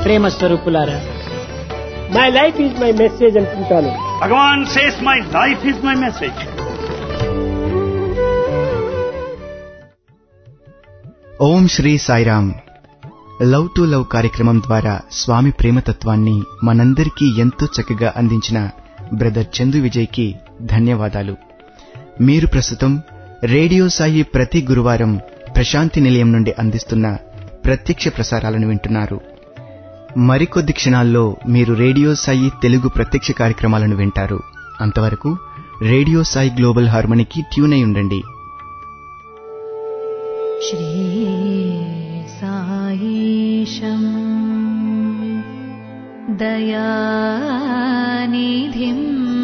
ప్రేమ స్వరూపులారా my life is my message అనుకుంటాను Bhagavan says, My life is my message. ఓం Shri Sairam love to love కార్యక్రమం ద్వారా స్వామి ప్రేమతత్వాన్ని మనందరికీ ఎంతో చక్కగా అందించిన బ్రదర్ చందు విజయ్కి ధన్యవాదాలు మీరు ప్రస్తుతం రేడియో సాయి ప్రతి గురువారం ప్రశాంతి నిలయం నుండి అందిస్తున్న ప్రత్యక్ష ప్రసారాలను వింటున్నారు మరికొద్ది క్షణాల్లో మీరు రేడియో సాయి తెలుగు ప్రత్యక్ష కార్యక్రమాలను వింటారు అంతవరకు రేడియో సాయి గ్లోబల్ హార్మనీకి ట్యూన్ అయి ఉండండి श्रीसायीशम् दयानिधिम्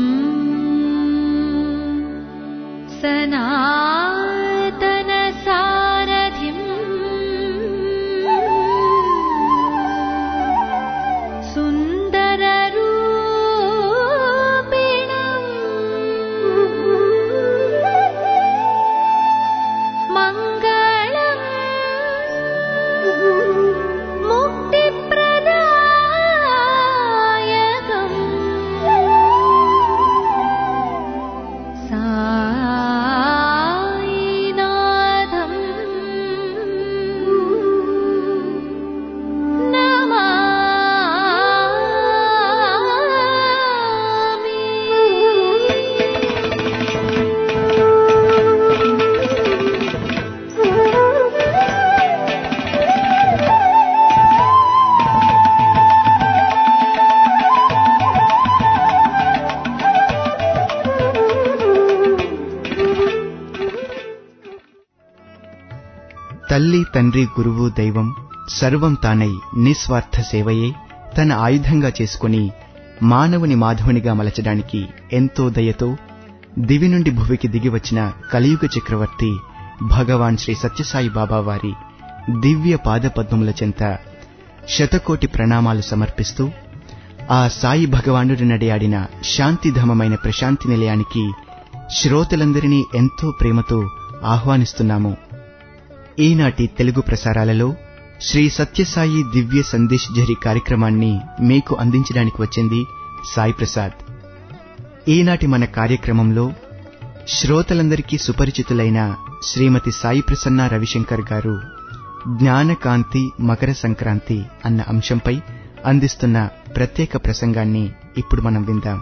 सनातनसारथिम् सुन्दररूपिणम् मङ्गलम् मुक्तिप्रदायकम् सायिनाथम् తల్లి తండ్రి గురువు దైవం సర్వం తానై నిస్వార్థ సేవయే తన ఆయుధంగా చేసుకుని మానవుని మాధవునిగా మలచడానికి ఎంతో దయతో దివి నుండి భువికి దిగివచ్చిన కలియుగ చక్రవర్తి భగవాన్ శ్రీ సత్యసాయి బాబా వారి దివ్య పాదపద్మముల చెంత శతకోటి ప్రణామాలు సమర్పిస్తూ ఆ సాయి భగవానుడు నడియాడిన శాంతిధామమైన ప్రశాంతి నిలయానికి శ్రోతలందరినీ ఎంతో ప్రేమతో ఆహ్వానిస్తున్నాము ఈనాటి తెలుగు ప్రసారాలలో శ్రీ సత్యసాయి దివ్య సందేశ్ జరి కార్యక్రమాన్ని మీకు అందించడానికి వచ్చింది సాయి ప్రసాద్ ఈనాటి మన కార్యక్రమంలో శ్రోతలందరికీ సుపరిచితులైన శ్రీమతి సాయి ప్రసన్న రవిశంకర్ గారు జ్ఞానకాంతి మకర సంక్రాంతి అన్న అంశంపై అందిస్తున్న ప్రత్యేక ప్రసంగాన్ని ఇప్పుడు మనం విందాం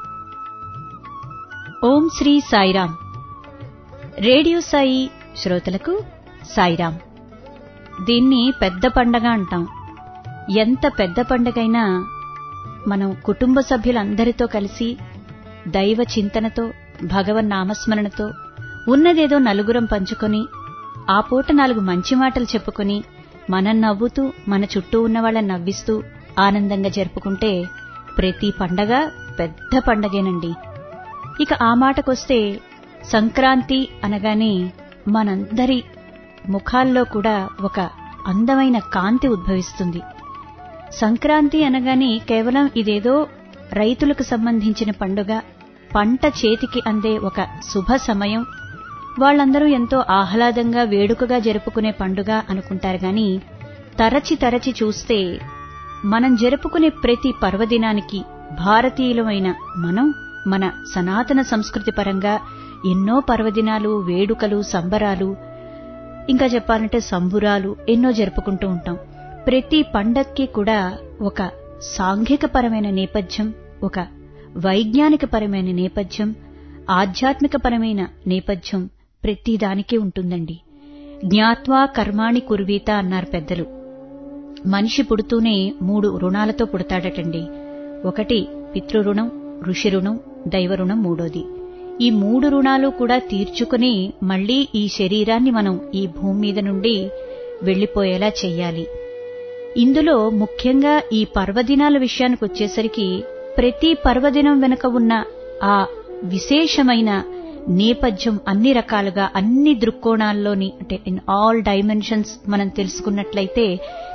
ఓం శ్రీ సాయిరామ్ రేడియో సాయి శ్రోతలకు సాయిరామ్ దీన్ని పెద్ద పండగ అంటాం ఎంత పెద్ద పండగైనా మనం కుటుంబ సభ్యులందరితో కలిసి దైవ చింతనతో భగవన్ నామస్మరణతో ఉన్నదేదో నలుగురం పంచుకొని ఆ పూట నాలుగు మంచి మాటలు చెప్పుకొని మనం నవ్వుతూ మన చుట్టూ ఉన్న వాళ్ళని నవ్విస్తూ ఆనందంగా జరుపుకుంటే ప్రతి పండగ పెద్ద పండగేనండి ఇక ఆ మాటకొస్తే సంక్రాంతి అనగానే మనందరి ముఖాల్లో కూడా ఒక అందమైన కాంతి ఉద్భవిస్తుంది సంక్రాంతి అనగానే కేవలం ఇదేదో రైతులకు సంబంధించిన పండుగ పంట చేతికి అందే ఒక శుభ సమయం వాళ్ళందరూ ఎంతో ఆహ్లాదంగా వేడుకగా జరుపుకునే పండుగ అనుకుంటారు గాని తరచి తరచి చూస్తే మనం జరుపుకునే ప్రతి పర్వదినానికి భారతీయులమైన మనం మన సనాతన సంస్కృతి పరంగా ఎన్నో పర్వదినాలు వేడుకలు సంబరాలు ఇంకా చెప్పాలంటే సంబురాలు ఎన్నో జరుపుకుంటూ ఉంటాం ప్రతి పండక్కి కూడా ఒక సాంఘికపరమైన నేపథ్యం ఒక వైజ్ఞానికపరమైన నేపథ్యం ఆధ్యాత్మికపరమైన నేపథ్యం ప్రతి దానికి ఉంటుందండి జ్ఞాత్వా కర్మాణి కుర్వీత అన్నారు పెద్దలు మనిషి పుడుతూనే మూడు రుణాలతో పుడతాడటండి ఒకటి పితృరుణం ఋషి రుణం దైవ రుణం మూడోది ఈ మూడు రుణాలు కూడా తీర్చుకుని మళ్లీ ఈ శరీరాన్ని మనం ఈ భూమి మీద నుండి వెళ్లిపోయేలా చెయ్యాలి ఇందులో ముఖ్యంగా ఈ పర్వదినాల విషయానికి వచ్చేసరికి ప్రతి పర్వదినం వెనుక ఉన్న ఆ విశేషమైన నేపథ్యం అన్ని రకాలుగా అన్ని దృక్కోణాల్లోని అంటే ఇన్ ఆల్ డైమెన్షన్స్ మనం తెలుసుకున్నట్లయితే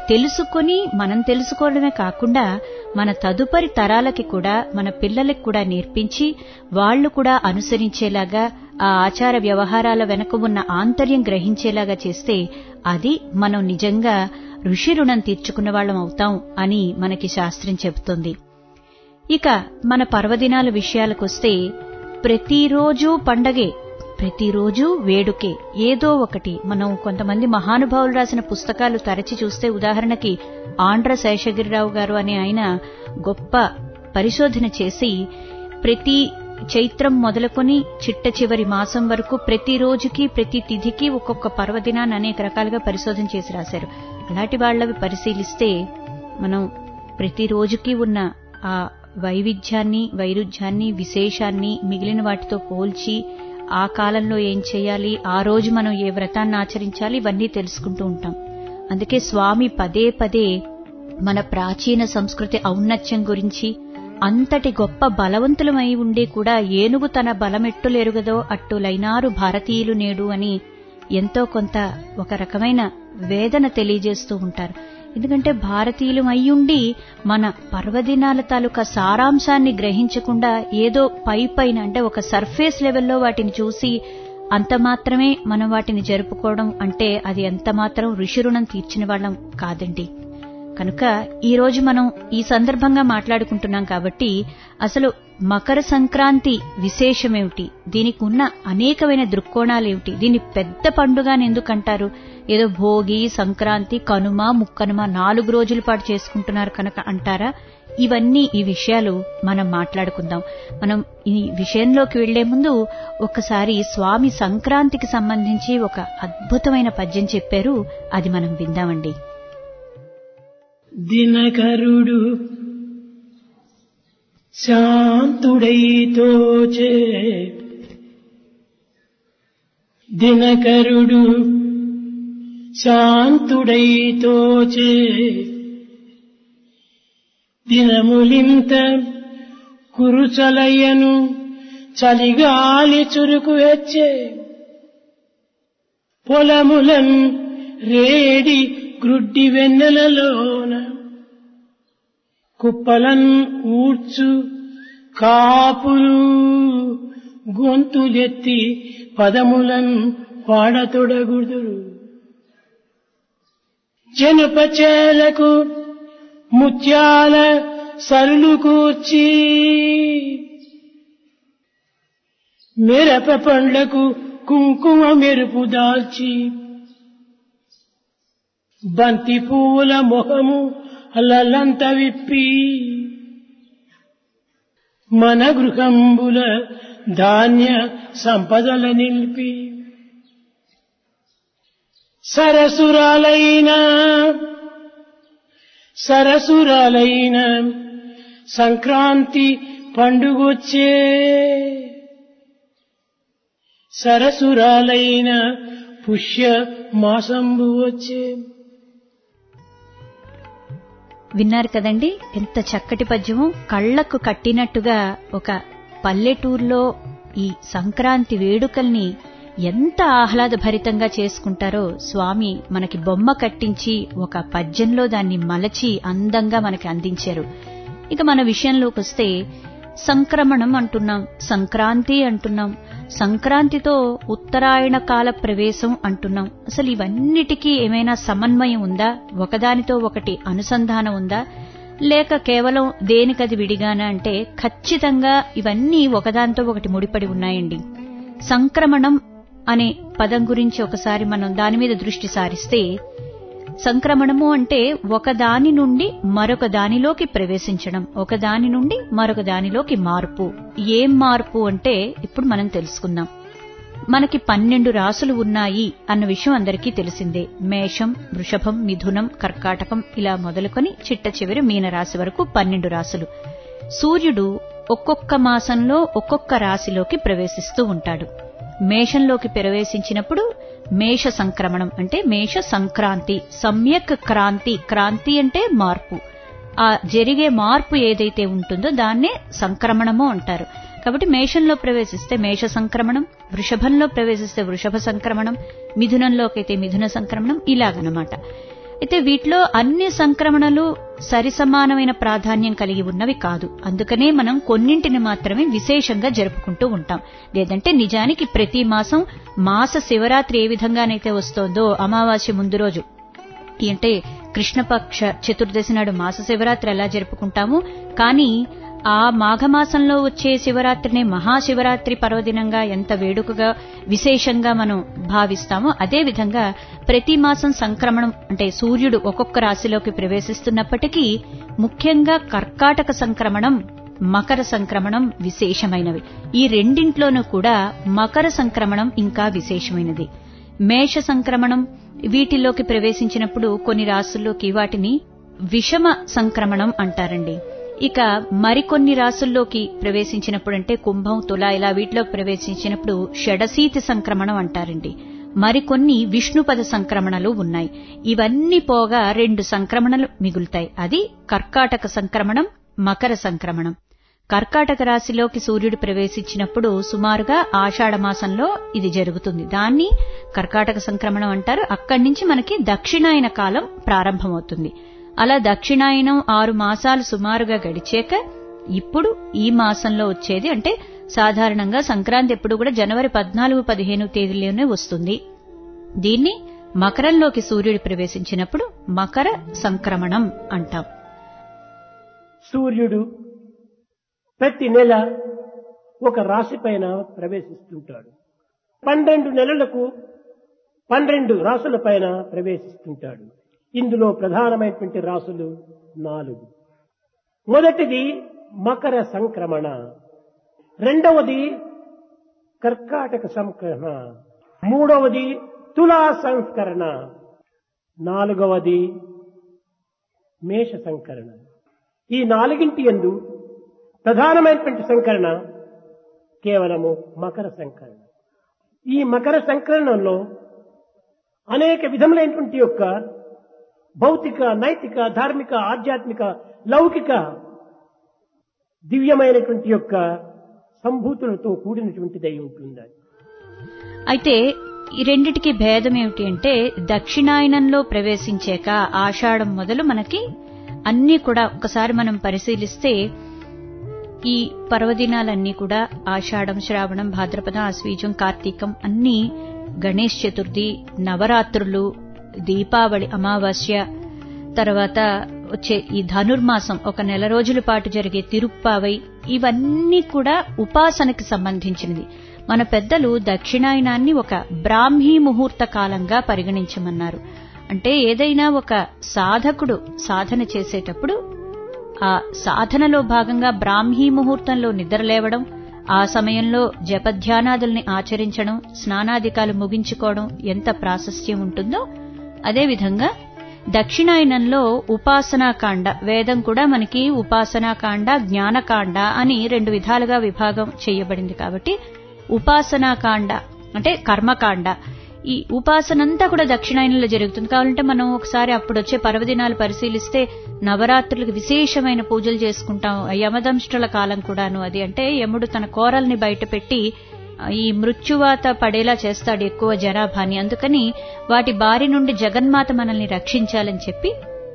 తెలుసుకొని మనం తెలుసుకోవడమే కాకుండా మన తదుపరి తరాలకి కూడా మన పిల్లలకి కూడా నేర్పించి వాళ్ళు కూడా అనుసరించేలాగా ఆ ఆచార వ్యవహారాల వెనక ఉన్న ఆంతర్యం గ్రహించేలాగా చేస్తే అది మనం నిజంగా ఋషి రుణం తీర్చుకున్న వాళ్ళం అవుతాం అని మనకి శాస్త్రం చెబుతుంది ఇక మన పర్వదినాల విషయాలకొస్తే ప్రతిరోజు పండగే ప్రతిరోజు వేడుకే ఏదో ఒకటి మనం కొంతమంది మహానుభావులు రాసిన పుస్తకాలు తరచి చూస్తే ఉదాహరణకి ఆంధ్ర శేషగిరిరావు గారు అనే ఆయన గొప్ప పరిశోధన చేసి ప్రతి చైత్రం మొదలుకొని చిట్ట చివరి మాసం వరకు ప్రతి రోజుకి ప్రతి తిథికి ఒక్కొక్క పర్వదినాన్ని అనేక రకాలుగా పరిశోధన చేసి రాశారు అలాంటి వాళ్ళవి పరిశీలిస్తే మనం ప్రతి రోజుకి ఉన్న ఆ వైవిధ్యాన్ని వైరుధ్యాన్ని విశేషాన్ని మిగిలిన వాటితో పోల్చి ఆ కాలంలో ఏం చేయాలి ఆ రోజు మనం ఏ వ్రతాన్ని ఆచరించాలి ఇవన్నీ తెలుసుకుంటూ ఉంటాం అందుకే స్వామి పదే పదే మన ప్రాచీన సంస్కృతి ఔన్నత్యం గురించి అంతటి గొప్ప బలవంతులమై ఉండి కూడా ఏనుగు తన బలమెట్టులెరుగదో అట్టులైనారు భారతీయులు నేడు అని ఎంతో కొంత ఒక రకమైన వేదన తెలియజేస్తూ ఉంటారు ఎందుకంటే భారతీయులు అయ్యుండి మన పర్వదినాల తాలూకా సారాంశాన్ని గ్రహించకుండా ఏదో పై పైన అంటే ఒక సర్ఫేస్ లెవెల్లో వాటిని చూసి అంత మాత్రమే మనం వాటిని జరుపుకోవడం అంటే అది ఎంత మాత్రం ఋషి రుణం తీర్చిన వాళ్ళం కాదండి కనుక ఈ రోజు మనం ఈ సందర్భంగా మాట్లాడుకుంటున్నాం కాబట్టి అసలు మకర సంక్రాంతి విశేషమేమిటి దీనికి ఉన్న అనేకమైన దృక్కోణాలేమిటి దీన్ని పెద్ద పండుగ అని ఎందుకంటారు ఏదో భోగి సంక్రాంతి కనుమ ముక్కనుమ నాలుగు రోజుల పాటు చేసుకుంటున్నారు కనుక అంటారా ఇవన్నీ ఈ విషయాలు మనం మాట్లాడుకుందాం మనం ఈ విషయంలోకి వెళ్లే ముందు ఒకసారి స్వామి సంక్రాంతికి సంబంధించి ఒక అద్భుతమైన పద్యం చెప్పారు అది మనం విందామండి దినకరుడు శాంతుడైతోచే దినకరుడు శాంతుడైతోచే దినములింత కురుచలయ్యను చలిగాలి చురుకు హెచ్చే పొలములన్ రేడి గ్రుడ్డి వెన్నెలలోన కుప్పలన్ ఊడ్చు కాపులు గొంతులెత్తి పదములన్ పాడతొడగుదురు జనపచేలకు ముత్యాల సరులు కూర్చి మిరప పండ్లకు కుంకుమ మెరుపు దాల్చి బంతి పువ్వుల మొహము అల్లలంత విప్పి మన గృహంబుల ధాన్య సంపదల నిలిపి సరసురాలైన సరసురాలైన సంక్రాంతి పండుగొచ్చే సరసురాలైన పుష్య మాసంబు వచ్చే విన్నారు కదండి ఎంత చక్కటి పద్యము కళ్లకు కట్టినట్టుగా ఒక పల్లెటూరులో ఈ సంక్రాంతి వేడుకల్ని ఎంత ఆహ్లాదభరితంగా చేసుకుంటారో స్వామి మనకి బొమ్మ కట్టించి ఒక పద్యంలో దాన్ని మలచి అందంగా మనకి అందించారు ఇక మన విషయంలోకి వస్తే సంక్రమణం అంటున్నాం సంక్రాంతి అంటున్నాం సంక్రాంతితో ఉత్తరాయణ కాల ప్రవేశం అంటున్నాం అసలు ఇవన్నిటికీ ఏమైనా సమన్వయం ఉందా ఒకదానితో ఒకటి అనుసంధానం ఉందా లేక కేవలం దేనికది విడిగానా అంటే ఖచ్చితంగా ఇవన్నీ ఒకదానితో ఒకటి ముడిపడి ఉన్నాయండి సంక్రమణం అనే పదం గురించి ఒకసారి మనం దాని మీద దృష్టి సారిస్తే సంక్రమణము అంటే ఒక దాని నుండి మరొక దానిలోకి ప్రవేశించడం ఒక దాని నుండి మరొక దానిలోకి మార్పు ఏం మార్పు అంటే ఇప్పుడు మనం తెలుసుకుందాం మనకి పన్నెండు రాసులు ఉన్నాయి అన్న విషయం అందరికీ తెలిసిందే మేషం వృషభం మిథునం కర్కాటకం ఇలా మొదలుకొని చిట్ట చివరి మీనరాశి వరకు పన్నెండు రాసులు సూర్యుడు ఒక్కొక్క మాసంలో ఒక్కొక్క రాశిలోకి ప్రవేశిస్తూ ఉంటాడు మేషంలోకి ప్రవేశించినప్పుడు మేష సంక్రమణం అంటే మేష సంక్రాంతి సమ్యక్ క్రాంతి క్రాంతి అంటే మార్పు ఆ జరిగే మార్పు ఏదైతే ఉంటుందో దాన్నే సంక్రమణము అంటారు కాబట్టి మేషంలో ప్రవేశిస్తే మేష సంక్రమణం వృషభంలో ప్రవేశిస్తే వృషభ సంక్రమణం మిథునంలోకైతే మిథున సంక్రమణం ఇలాగనమాట అయితే వీటిలో అన్ని సంక్రమణలు సరిసమానమైన ప్రాధాన్యం కలిగి ఉన్నవి కాదు అందుకనే మనం కొన్నింటిని మాత్రమే విశేషంగా జరుపుకుంటూ ఉంటాం లేదంటే నిజానికి ప్రతి మాసం మాస శివరాత్రి ఏ విధంగానైతే వస్తోందో అమావాస్య ముందు రోజు అంటే కృష్ణపక్ష చతుర్దశి నాడు మాస శివరాత్రి ఎలా జరుపుకుంటాము కానీ ఆ మాఘమాసంలో వచ్చే శివరాత్రిని మహాశివరాత్రి పర్వదినంగా ఎంత వేడుకగా విశేషంగా మనం భావిస్తామో అదే విధంగా ప్రతి మాసం సంక్రమణం అంటే సూర్యుడు ఒక్కొక్క రాశిలోకి ప్రవేశిస్తున్నప్పటికీ ముఖ్యంగా కర్కాటక సంక్రమణం మకర సంక్రమణం విశేషమైనవి ఈ రెండింట్లోనూ కూడా మకర సంక్రమణం ఇంకా విశేషమైనది మేష సంక్రమణం వీటిలోకి ప్రవేశించినప్పుడు కొన్ని రాసుల్లోకి వాటిని విషమ సంక్రమణం అంటారండి ఇక మరికొన్ని రాసుల్లోకి ప్రవేశించినప్పుడంటే కుంభం తుల ఇలా వీటిలో ప్రవేశించినప్పుడు షడశీతి సంక్రమణం అంటారండి మరికొన్ని విష్ణుపద సంక్రమణలు ఉన్నాయి ఇవన్నీ పోగా రెండు సంక్రమణలు మిగులుతాయి అది కర్కాటక సంక్రమణం మకర సంక్రమణం కర్కాటక రాశిలోకి సూర్యుడు ప్రవేశించినప్పుడు సుమారుగా ఆషాఢ మాసంలో ఇది జరుగుతుంది దాన్ని కర్కాటక సంక్రమణం అంటారు అక్కడి నుంచి మనకి దక్షిణాయన కాలం ప్రారంభమవుతుంది అలా దక్షిణాయనం ఆరు మాసాలు సుమారుగా గడిచాక ఇప్పుడు ఈ మాసంలో వచ్చేది అంటే సాధారణంగా సంక్రాంతి ఎప్పుడు కూడా జనవరి పద్నాలుగు పదిహేను తేదీలోనే వస్తుంది దీన్ని మకరంలోకి సూర్యుడు ప్రవేశించినప్పుడు మకర సంక్రమణం అంటాం సూర్యుడు ప్రతి నెల ఒక రాశి పైన ప్రవేశిస్తుంటాడు పన్నెండు నెలలకు పన్నెండు రాసుల పైన ప్రవేశిస్తుంటాడు ఇందులో ప్రధానమైనటువంటి రాసులు నాలుగు మొదటిది మకర సంక్రమణ రెండవది కర్కాటక సంక్రమణ మూడవది తులా సంస్కరణ నాలుగవది మేష సంకరణ ఈ నాలుగింటి ఎందు ప్రధానమైనటువంటి సంకరణ కేవలము మకర సంకరణ ఈ మకర సంకరణంలో అనేక విధములైనటువంటి యొక్క భౌతిక నైతిక ధార్మిక ఆధ్యాత్మిక లౌకిక దివ్యమైనటువంటి యొక్క సంభూతులతో కూడినటువంటిదై ఉంటుంది అయితే ఈ రెండిటికి భేదం ఏమిటి అంటే దక్షిణాయనంలో ప్రవేశించాక ఆషాఢం మొదలు మనకి అన్నీ కూడా ఒకసారి మనం పరిశీలిస్తే ఈ పర్వదినాలన్నీ కూడా ఆషాఢం శ్రావణం భాద్రపద ఆశ్వీజం కార్తీకం అన్నీ గణేష్ చతుర్థి నవరాత్రులు దీపావళి అమావాస్య తర్వాత వచ్చే ఈ ధనుర్మాసం ఒక నెల రోజుల పాటు జరిగే తిరుప్పావై ఇవన్నీ కూడా ఉపాసనకి సంబంధించినది మన పెద్దలు దక్షిణాయనాన్ని ఒక బ్రాహ్మీ ముహూర్త కాలంగా పరిగణించమన్నారు అంటే ఏదైనా ఒక సాధకుడు సాధన చేసేటప్పుడు ఆ సాధనలో భాగంగా బ్రాహ్మీ ముహూర్తంలో నిద్రలేవడం ఆ సమయంలో జపధ్యానాదుల్ని ఆచరించడం స్నానాధికాలు ముగించుకోవడం ఎంత ప్రాశస్త్యం ఉంటుందో అదేవిధంగా దక్షిణాయనంలో ఉపాసనాకాండ వేదం కూడా మనకి ఉపాసనాకాండ జ్ఞానకాండ అని రెండు విధాలుగా విభాగం చేయబడింది కాబట్టి ఉపాసనాకాండ అంటే కర్మకాండ ఈ ఉపాసనంతా కూడా దక్షిణాయనంలో జరుగుతుంది కావాలంటే మనం ఒకసారి అప్పుడు వచ్చే పర్వదినాలు పరిశీలిస్తే నవరాత్రులకు విశేషమైన పూజలు చేసుకుంటాం యమదంష్టుల కాలం కూడాను అది అంటే యముడు తన కోరల్ని బయటపెట్టి ఈ మృత్యువాత పడేలా చేస్తాడు ఎక్కువ జనాభాని అందుకని వాటి బారి నుండి జగన్మాత మనల్ని రక్షించాలని చెప్పి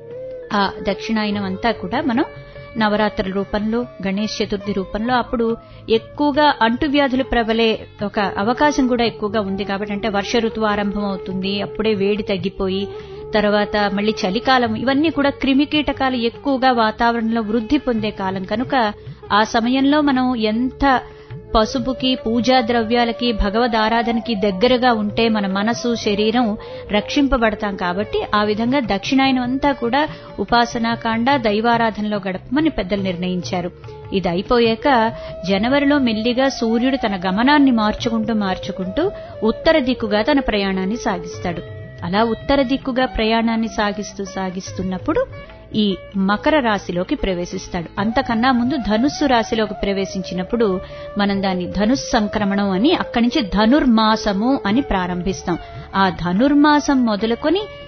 ఆ దక్షిణాయనం అంతా కూడా మనం నవరాత్రుల రూపంలో గణేష్ చతుర్థి రూపంలో అప్పుడు ఎక్కువగా అంటువ్యాధులు ప్రబలే ఒక అవకాశం కూడా ఎక్కువగా ఉంది కాబట్టి అంటే వర్ష ఋతువు ఆరంభం అవుతుంది అప్పుడే వేడి తగ్గిపోయి తర్వాత మళ్ళీ చలికాలం ఇవన్నీ కూడా క్రిమికీటకాలు ఎక్కువగా వాతావరణంలో వృద్ధి పొందే కాలం కనుక ఆ సమయంలో మనం ఎంత పసుపుకి పూజా ద్రవ్యాలకి భగవద్ ఆరాధనకి దగ్గరగా ఉంటే మన మనసు శరీరం రక్షింపబడతాం కాబట్టి ఆ విధంగా దక్షిణాయనం అంతా కూడా ఉపాసనాకాండ దైవారాధనలో గడపమని పెద్దలు నిర్ణయించారు ఇది అయిపోయాక జనవరిలో మెల్లిగా సూర్యుడు తన గమనాన్ని మార్చుకుంటూ మార్చుకుంటూ ఉత్తర దిక్కుగా తన ప్రయాణాన్ని సాగిస్తాడు అలా ఉత్తర దిక్కుగా ప్రయాణాన్ని సాగిస్తూ సాగిస్తున్నప్పుడు ఈ మకర రాశిలోకి ప్రవేశిస్తాడు అంతకన్నా ముందు ధనుస్సు రాశిలోకి ప్రవేశించినప్పుడు మనం దాన్ని ధనుస్ సంక్రమణం అని అక్కడి నుంచి ధనుర్మాసము అని ప్రారంభిస్తాం ఆ ధనుర్మాసం మొదలుకొని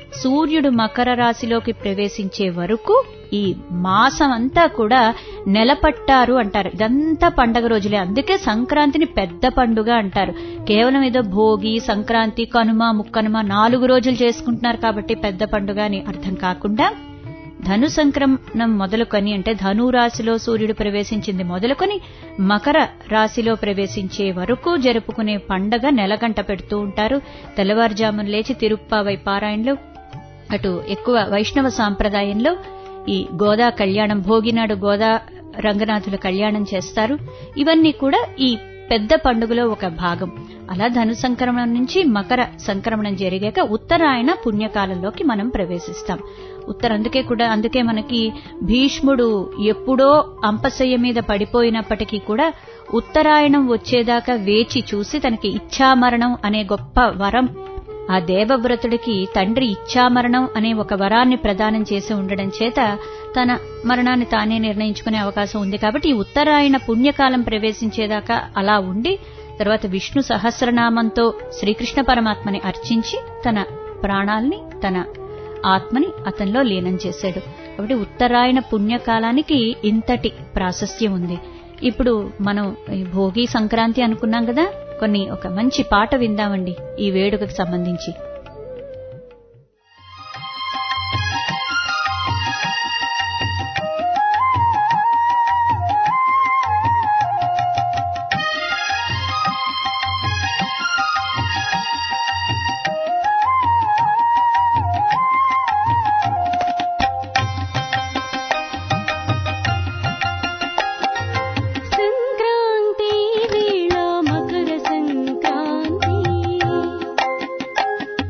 సూర్యుడు మకర రాశిలోకి ప్రవేశించే వరకు ఈ మాసం అంతా కూడా నెలపట్టారు అంటారు ఇదంతా పండగ రోజులే అందుకే సంక్రాంతిని పెద్ద పండుగ అంటారు కేవలం ఏదో భోగి సంక్రాంతి కనుమ ముక్కనుమ నాలుగు రోజులు చేసుకుంటున్నారు కాబట్టి పెద్ద పండుగ అని అర్థం కాకుండా ధను సంక్రమణం మొదలుకొని అంటే ధను రాశిలో సూర్యుడు ప్రవేశించింది మొదలుకొని మకర రాశిలో ప్రవేశించే వరకు జరుపుకునే పండగ నెలగంట పెడుతూ ఉంటారు తెల్లవారుజామున లేచి తిరుప్పావై పారాయణలు అటు ఎక్కువ వైష్ణవ సాంప్రదాయంలో ఈ గోదా కళ్యాణం భోగినాడు గోదా రంగనాథుల కళ్యాణం చేస్తారు ఇవన్నీ కూడా ఈ పెద్ద పండుగలో ఒక భాగం అలా ధను సంక్రమణం నుంచి మకర సంక్రమణం జరిగాక ఉత్తరాయణ పుణ్యకాలంలోకి మనం ప్రవేశిస్తాం ఉత్తర అందుకే కూడా అందుకే మనకి భీష్ముడు ఎప్పుడో అంపశయ్య మీద పడిపోయినప్పటికీ కూడా ఉత్తరాయణం వచ్చేదాకా వేచి చూసి తనకి ఇచ్ఛామరణం అనే గొప్ప వరం ఆ దేవవ్రతుడికి తండ్రి ఇచ్ఛామరణం అనే ఒక వరాన్ని ప్రదానం చేసి ఉండడం చేత తన మరణాన్ని తానే నిర్ణయించుకునే అవకాశం ఉంది కాబట్టి ఈ ఉత్తరాయణ పుణ్యకాలం ప్రవేశించేదాకా అలా ఉండి తర్వాత విష్ణు సహస్రనామంతో శ్రీకృష్ణ పరమాత్మని అర్చించి తన ప్రాణాల్ని తన ఆత్మని అతనిలో లీనం చేశాడు కాబట్టి ఉత్తరాయణ పుణ్యకాలానికి ఇంతటి ప్రాశస్త్యం ఉంది ఇప్పుడు మనం ఈ భోగి సంక్రాంతి అనుకున్నాం కదా కొన్ని ఒక మంచి పాట విందామండి ఈ వేడుకకు సంబంధించి సంక్రాంతి వేళ మకర సంక్రాంతి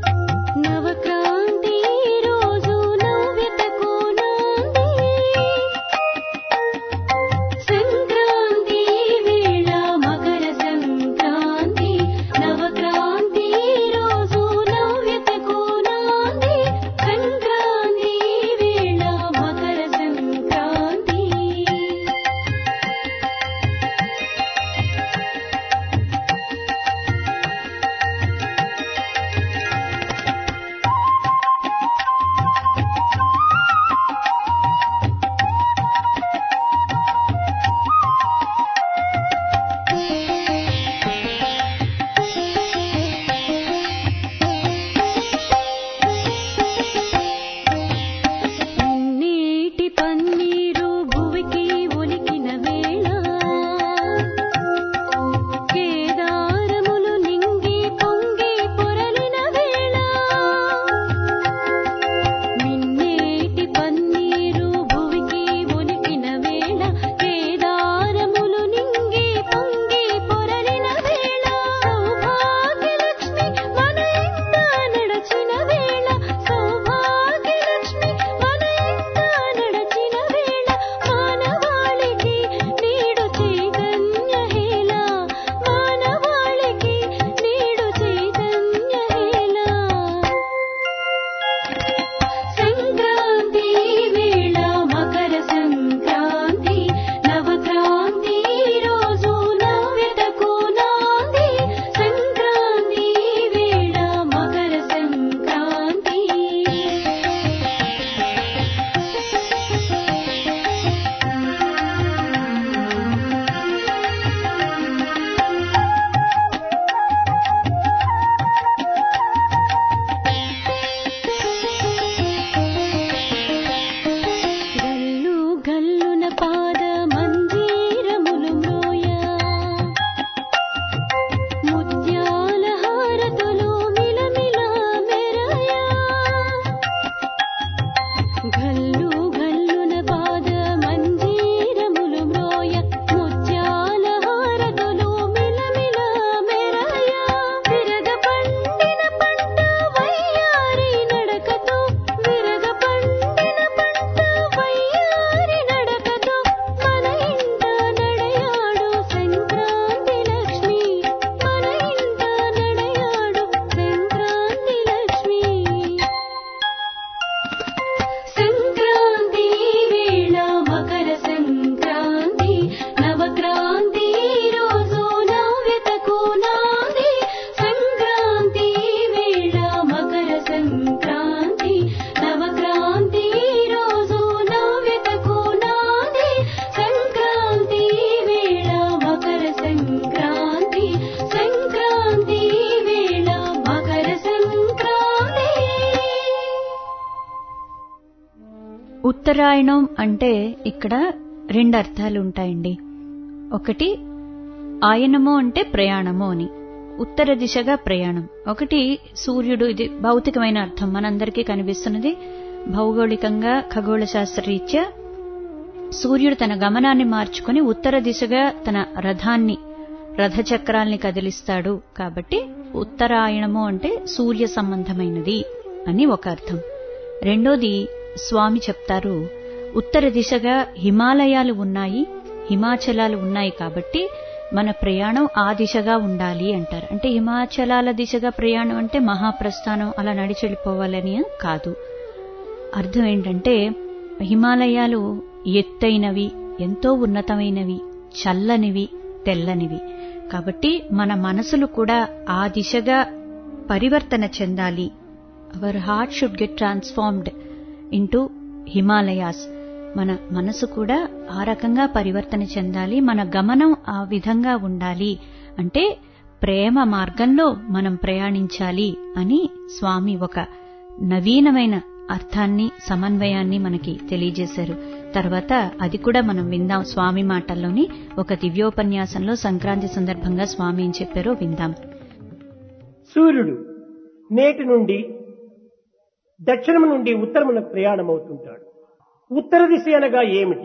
ఉత్తరాయణం అంటే ఇక్కడ రెండు అర్థాలు ఉంటాయండి ఒకటి ఆయనము అంటే ప్రయాణము అని ఉత్తర దిశగా ప్రయాణం ఒకటి సూర్యుడు ఇది భౌతికమైన అర్థం మనందరికీ కనిపిస్తున్నది భౌగోళికంగా ఖగోళ శాస్త్రరీత్యా సూర్యుడు తన గమనాన్ని మార్చుకుని ఉత్తర దిశగా తన రథాన్ని రథచక్రాల్ని కదిలిస్తాడు కాబట్టి ఉత్తరాయణము అంటే సూర్య సంబంధమైనది అని ఒక అర్థం రెండోది స్వామి చెప్తారు ఉత్తర దిశగా హిమాలయాలు ఉన్నాయి హిమాచలాలు ఉన్నాయి కాబట్టి మన ప్రయాణం ఆ దిశగా ఉండాలి అంటారు అంటే హిమాచలాల దిశగా ప్రయాణం అంటే మహాప్రస్థానం అలా నడిచి వెళ్ళిపోవాలని కాదు అర్థం ఏంటంటే హిమాలయాలు ఎత్తైనవి ఎంతో ఉన్నతమైనవి చల్లనివి తెల్లనివి కాబట్టి మన మనసులు కూడా ఆ దిశగా పరివర్తన చెందాలి our heart should get transformed into Himalayas మన మనసు కూడా ఆ రకంగా పరివర్తన చెందాలి మన గమనం ఆ విధంగా ఉండాలి అంటే ప్రేమ మార్గంలో మనం ప్రయాణించాలి అని స్వామి ఒక నవీనమైన అర్థాన్ని సమన్వయాన్ని మనకి తెలియజేశారు తర్వాత అది కూడా మనం విందాం స్వామి మాటల్లోని ఒక దివ్యోపన్యాసంలో సంక్రాంతి సందర్భంగా స్వామి ఏం చెప్పారో విందాం సూర్యుడు నేటి నుండి దక్షిణము నుండి ఉత్తరమునకు ప్రయాణమవుతుంటాడు ఉత్తర దిశ అనగా ఏమిటి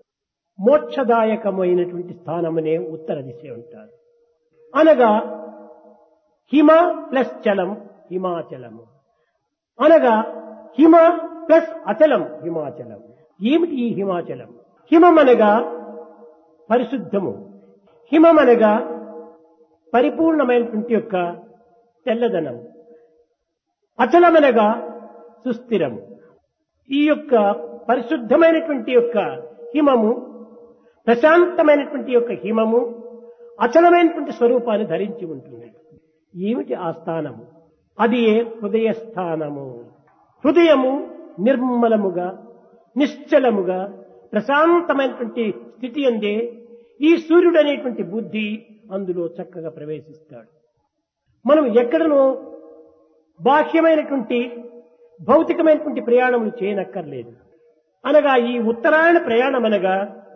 మోక్షదాయకమైనటువంటి స్థానమునే ఉత్తర దిశ అంటారు అనగా హిమ ప్లస్ చలం హిమాచలము అనగా హిమ ప్లస్ అచలం హిమాచలం ఏమిటి ఈ హిమాచలం హిమం అనగా పరిశుద్ధము హిమం అనగా పరిపూర్ణమైనటువంటి యొక్క తెల్లదనం అచలమనగా సుస్థిరం ఈ యొక్క పరిశుద్ధమైనటువంటి యొక్క హిమము ప్రశాంతమైనటువంటి యొక్క హిమము అచలమైనటువంటి స్వరూపాన్ని ధరించి ఉంటుంది ఏమిటి ఆ స్థానము అది ఏ హృదయ స్థానము హృదయము నిర్మలముగా నిశ్చలముగా ప్రశాంతమైనటువంటి స్థితి అందే ఈ సూర్యుడు అనేటువంటి బుద్ధి అందులో చక్కగా ప్రవేశిస్తాడు మనం ఎక్కడనో బాహ్యమైనటువంటి భౌతికమైనటువంటి ప్రయాణములు చేయనక్కర్లేదు అనగా ఈ ఉత్తరాయణ ప్రయాణం అనగా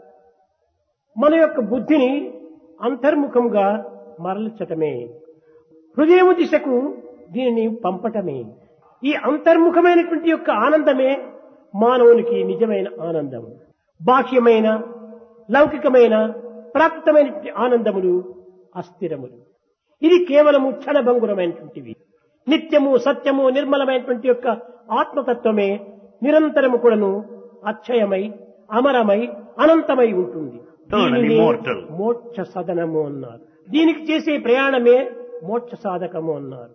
మన యొక్క బుద్ధిని అంతర్ముఖంగా మరల్చటమే హృదయము దిశకు దీనిని పంపటమే ఈ అంతర్ముఖమైనటువంటి యొక్క ఆనందమే మానవునికి నిజమైన ఆనందం బాహ్యమైన లౌకికమైన ప్రాప్తమైనటువంటి ఆనందములు అస్థిరములు ఇది కేవలము క్షణభంగురమైనటువంటివి నిత్యము సత్యము నిర్మలమైనటువంటి యొక్క ఆత్మతత్వమే నిరంతరము కూడాను అక్షయమై అమరమై అనంతమై ఉంటుంది Eternal, దీనిని immortal. మోక్ష సదనము అన్నారు దీనికి చేసే ప్రయాణమే మోక్ష సాధకము అన్నారు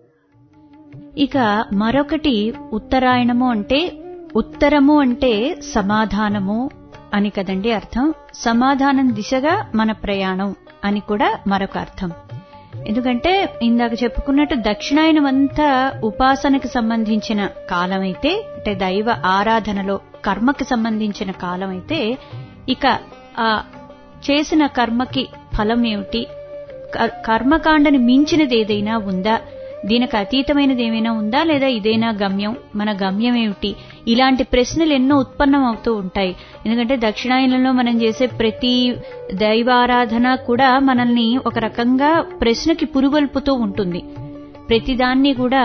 ఇక మరొకటి ఉత్తరాయణము అంటే ఉత్తరము అంటే సమాధానము అని కదండి అర్థం సమాధానం దిశగా మన ప్రయాణం అని కూడా మరొక అర్థం ఎందుకంటే ఇందాక చెప్పుకున్నట్టు దక్షిణాయనం అంతా ఉపాసనకు సంబంధించిన కాలం అయితే అంటే దైవ ఆరాధనలో కర్మకి సంబంధించిన కాలం అయితే ఇక ఆ చేసిన కర్మకి ఫలం ఏమిటి క- కర్మకాండని మించినది ఏదైనా ఉందా దీనికి అతీతమైనది ఏమైనా ఉందా లేదా ఇదేనా గమ్యం మన గమ్యం ఏమిటి ఇలాంటి ప్రశ్నలు ఎన్నో ఉత్పన్నం అవుతూ ఉంటాయి ఎందుకంటే దక్షిణాయనంలో మనం చేసే ప్రతి దైవారాధన కూడా మనల్ని ఒక రకంగా ప్రశ్నకి పురుగొల్పుతూ ఉంటుంది ప్రతిదాన్ని కూడా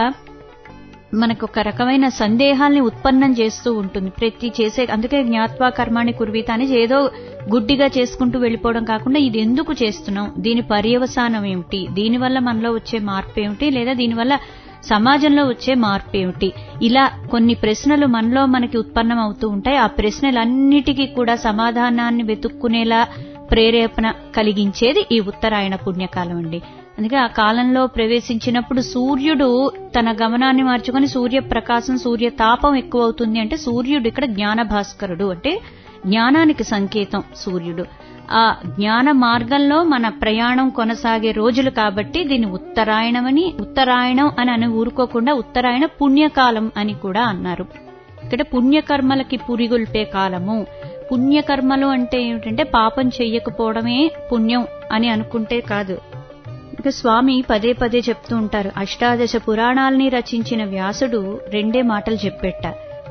మనకు ఒక రకమైన సందేహాల్ని ఉత్పన్నం చేస్తూ ఉంటుంది ప్రతి చేసే అందుకే జ్ఞాత్వా కర్మాణి కుర్వీత అని ఏదో గుడ్డిగా చేసుకుంటూ వెళ్ళిపోవడం కాకుండా ఇది ఎందుకు చేస్తున్నాం దీని పర్యవసానం ఏమిటి దీనివల్ల మనలో వచ్చే మార్పు ఏమిటి లేదా దీనివల్ల సమాజంలో వచ్చే మార్పు ఏమిటి ఇలా కొన్ని ప్రశ్నలు మనలో మనకి ఉత్పన్నం అవుతూ ఉంటాయి ఆ ప్రశ్నలన్నిటికీ కూడా సమాధానాన్ని వెతుక్కునేలా ప్రేరేపణ కలిగించేది ఈ ఉత్తరాయణ పుణ్యకాలం అండి అందుకే ఆ కాలంలో ప్రవేశించినప్పుడు సూర్యుడు తన గమనాన్ని మార్చుకొని సూర్య ప్రకాశం సూర్య తాపం ఎక్కువ అవుతుంది అంటే సూర్యుడు ఇక్కడ జ్ఞాన భాస్కరుడు అంటే జ్ఞానానికి సంకేతం సూర్యుడు ఆ జ్ఞాన మార్గంలో మన ప్రయాణం కొనసాగే రోజులు కాబట్టి దీన్ని ఉత్తరాయణమని ఉత్తరాయణం అని అని ఊరుకోకుండా ఉత్తరాయణ పుణ్యకాలం అని కూడా అన్నారు ఇక్కడ పుణ్యకర్మలకి పురిగొల్పే కాలము పుణ్యకర్మలు అంటే ఏమిటంటే పాపం చెయ్యకపోవడమే పుణ్యం అని అనుకుంటే కాదు ఇక స్వామి పదే పదే చెప్తూ ఉంటారు అష్టాదశ పురాణాల్ని రచించిన వ్యాసుడు రెండే మాటలు చెప్పెట్ట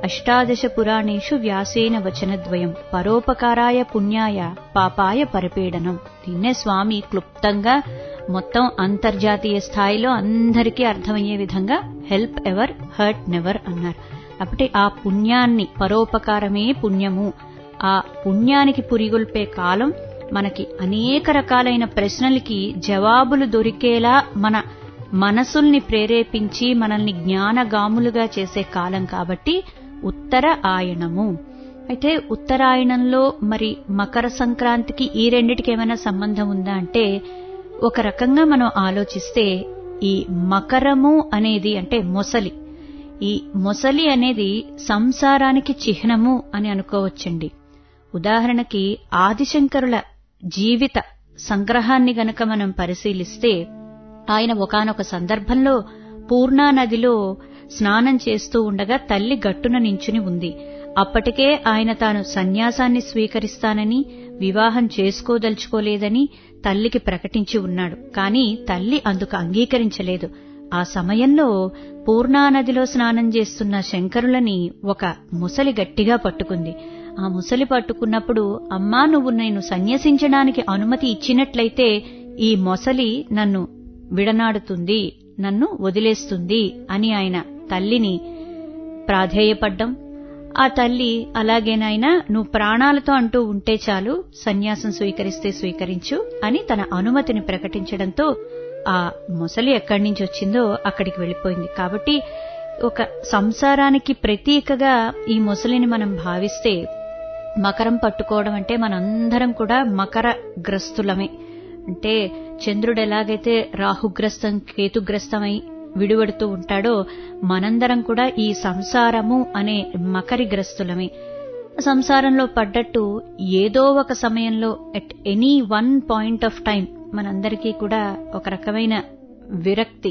అష్టాదశ పురాణేషు వ్యాసేన వచనద్వయం పరోపకారాయ పుణ్యాయ పాపాయ పరిపీడనం దీన్నే స్వామి క్లుప్తంగా మొత్తం అంతర్జాతీయ స్థాయిలో అందరికీ అర్థమయ్యే విధంగా హెల్ప్ ఎవర్ హర్ట్ నెవర్ అన్నారు కాబట్టి ఆ పుణ్యాన్ని పరోపకారమే పుణ్యము ఆ పుణ్యానికి పురిగొల్పే కాలం మనకి అనేక రకాలైన ప్రశ్నలకి జవాబులు దొరికేలా మన మనసుల్ని ప్రేరేపించి మనల్ని జ్ఞానగాములుగా చేసే కాలం కాబట్టి ఉత్తర ఆయనము అయితే ఉత్తరాయణంలో మరి మకర సంక్రాంతికి ఈ రెండిటికి ఏమైనా సంబంధం ఉందా అంటే ఒక రకంగా మనం ఆలోచిస్తే ఈ మకరము అనేది అంటే మొసలి ఈ మొసలి అనేది సంసారానికి చిహ్నము అని అనుకోవచ్చండి ఉదాహరణకి ఆదిశంకరుల జీవిత సంగ్రహాన్ని గనక మనం పరిశీలిస్తే ఆయన ఒకానొక సందర్భంలో పూర్ణా నదిలో స్నానం చేస్తూ ఉండగా తల్లి గట్టున నించుని ఉంది అప్పటికే ఆయన తాను సన్యాసాన్ని స్వీకరిస్తానని వివాహం చేసుకోదలుచుకోలేదని తల్లికి ప్రకటించి ఉన్నాడు కాని తల్లి అందుకు అంగీకరించలేదు ఆ సమయంలో పూర్ణానదిలో స్నానం చేస్తున్న శంకరులని ఒక ముసలి గట్టిగా పట్టుకుంది ఆ ముసలి పట్టుకున్నప్పుడు అమ్మా నువ్వు నేను సన్యసించడానికి అనుమతి ఇచ్చినట్లయితే ఈ మొసలి నన్ను విడనాడుతుంది నన్ను వదిలేస్తుంది అని ఆయన తల్లిని ప్రాధేయపడ్డం ఆ తల్లి అలాగేనాయనా నువ్వు ప్రాణాలతో అంటూ ఉంటే చాలు సన్యాసం స్వీకరిస్తే స్వీకరించు అని తన అనుమతిని ప్రకటించడంతో ఆ మొసలి ఎక్కడి నుంచి వచ్చిందో అక్కడికి వెళ్ళిపోయింది కాబట్టి ఒక సంసారానికి ప్రతీకగా ఈ మొసలిని మనం భావిస్తే మకరం పట్టుకోవడం అంటే మనందరం కూడా మకర గ్రస్తులమే అంటే చంద్రుడు ఎలాగైతే రాహుగ్రస్తం కేతుగ్రస్తమై విడివడుతూ ఉంటాడో మనందరం కూడా ఈ సంసారము అనే మకరి గ్రస్తులమే సంసారంలో పడ్డట్టు ఏదో ఒక సమయంలో at any one point of time మనందరికీ కూడా ఒక రకమైన విరక్తి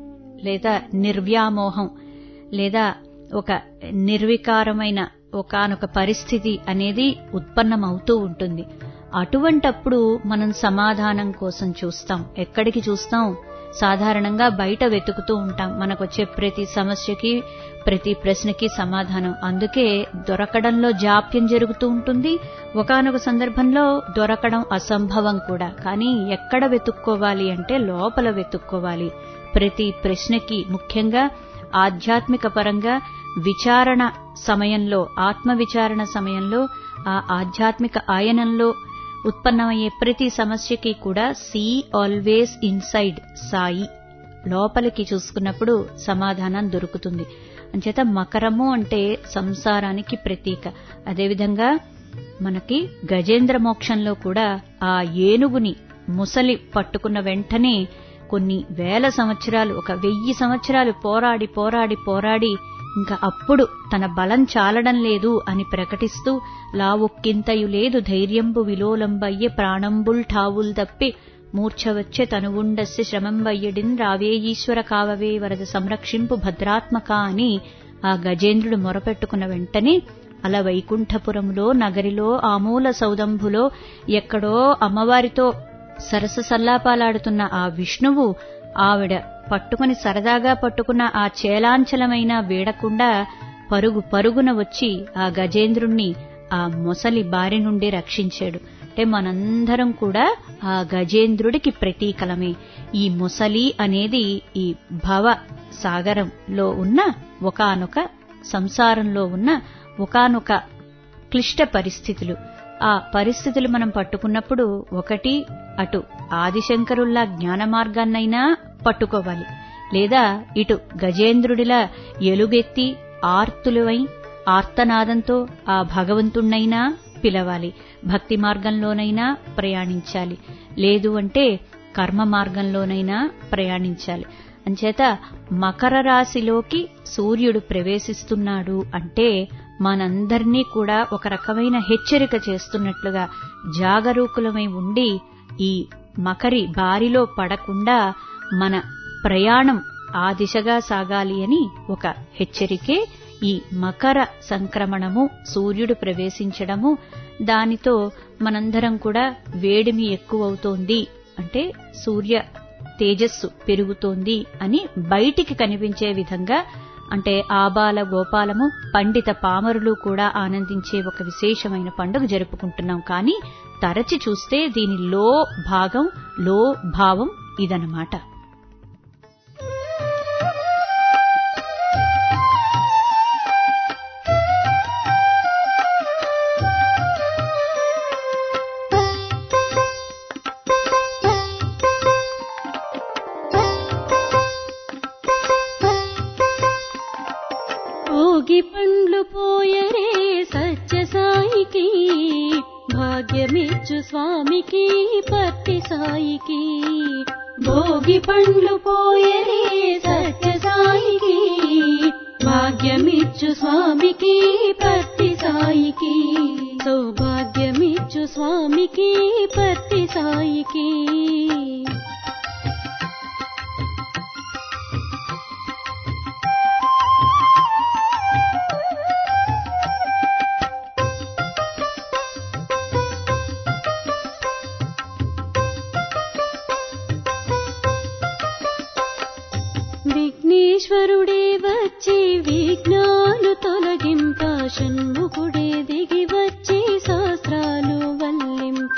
లేదా నిర్వ్యామోహం లేదా ఒక నిర్వికారమైన ఒకనొక పరిస్థితి అనేది ఉత్పన్నమవుతూ ఉంటుంది అటువంటప్పుడు మనం సమాధానం కోసం చూస్తాం ఎక్కడికి చూస్తాం సాధారణంగా బయట వెతుకుతూ ఉంటాం మనకొచ్చే ప్రతి సమస్యకి ప్రతి ప్రశ్నకి సమాధానం అందుకే దొరకడంలో జాప్యం జరుగుతూ ఉంటుంది ఒకనొక సందర్భంలో దొరకడం అసంభవం కూడా కానీ ఎక్కడ వెతుక్కోవాలి అంటే లోపల వెతుక్కోవాలి ప్రతి ప్రశ్నకి ముఖ్యంగా ఆధ్యాత్మిక పరంగా విచారణ సమయంలో ఆత్మ విచారణ సమయంలో ఆ ఆధ్యాత్మిక ఆయనంలో ఉత్పన్నమయ్యే ప్రతి సమస్యకి కూడా సీ ఆల్వేస్ ఇన్సైడ్ సాయి లోపలికి చూసుకున్నప్పుడు సమాధానం దొరుకుతుంది అంచేత మకరము అంటే సంసారానికి ప్రతీక అదేవిధంగా మనకి గజేంద్ర మోక్షంలో కూడా ఆ ఏనుగుని ముసలి పట్టుకున్న వెంటనే కొన్ని వేల సంవత్సరాలు ఒక వెయ్యి సంవత్సరాలు పోరాడి పోరాడి పోరాడి ఇంకా అప్పుడు తన బలం చాలడం లేదు అని ప్రకటిస్తూ లావొక్కింతయు లేదు ధైర్యంబు విలోలంబయ్యే ప్రాణంబుల్ ఠావుల్ తప్పి మూర్ఛవచ్చే తనువుండస్య శ్రమంబయ్యడిన్ రావే ఈశ్వర కావవే వరద సంరక్షింపు భద్రాత్మక అని ఆ గజేంద్రుడు మొరపెట్టుకున్న వెంటనే అలా వైకుంఠపురములో నగరిలో ఆమూల సౌదంభులో ఎక్కడో అమ్మవారితో సరస సల్లాపాలాడుతున్న ఆ విష్ణువు ఆవిడ పట్టుకుని సరదాగా పట్టుకున్న ఆ చేలాంచలమైన వీడకుండా పరుగు పరుగున వచ్చి ఆ గజేంద్రుణ్ణి ఆ మొసలి బారి నుండి రక్షించాడు అంటే మనందరం కూడా ఆ గజేంద్రుడికి ప్రతీకలమే ఈ మొసలి అనేది ఈ భవ సాగరంలో ఉన్న ఒకనొక సంసారంలో ఉన్న ఒకనొక క్లిష్ట పరిస్థితులు ఆ పరిస్థితులు మనం పట్టుకున్నప్పుడు ఒకటి అటు ఆదిశంకరుల్లా జ్ఞాన మార్గాన్నైనా పట్టుకోవాలి లేదా ఇటు గజేంద్రుడిలా ఎలుగెత్తి ఆర్తులువై ఆర్తనాదంతో ఆ భగవంతుణ్ణైనా పిలవాలి భక్తి మార్గంలోనైనా ప్రయాణించాలి లేదు అంటే కర్మ మార్గంలోనైనా ప్రయాణించాలి అంచేత మకర రాశిలోకి సూర్యుడు ప్రవేశిస్తున్నాడు అంటే మనందర్నీ కూడా ఒక రకమైన హెచ్చరిక చేస్తున్నట్లుగా జాగరూకులమై ఉండి ఈ మకరి బారిలో పడకుండా మన ప్రయాణం ఆ దిశగా సాగాలి అని ఒక హెచ్చరికే ఈ మకర సంక్రమణము సూర్యుడు ప్రవేశించడము దానితో మనందరం కూడా వేడిమి ఎక్కువవుతోంది అంటే సూర్య తేజస్సు పెరుగుతోంది అని బయటికి కనిపించే విధంగా అంటే ఆబాల గోపాలము పండిత పామరులు కూడా ఆనందించే ఒక విశేషమైన పండుగ జరుపుకుంటున్నాం కానీ తరచి చూస్తే దీని లో భాగం లో భావం ఇదన్నమాట భోగి పండ్లు పోయరే సత్య సాయికి భాగ్యమిచ్చు స్వామికి పత్తి సాయికి భోగి పండ్లు పోయరే సత్య సాయికి భాగ్యమిచ్చు స్వామికి పత్తి సాయికి సౌభాగ్యమిచ్చు స్వామికి పత్తి సాయికి విఘ్నేశ్వరుడే వచ్చి విఘ్నాలు తొలగింప షణ్ముఖుడే దిగి వచ్చి శాస్త్రాలు వల్లింప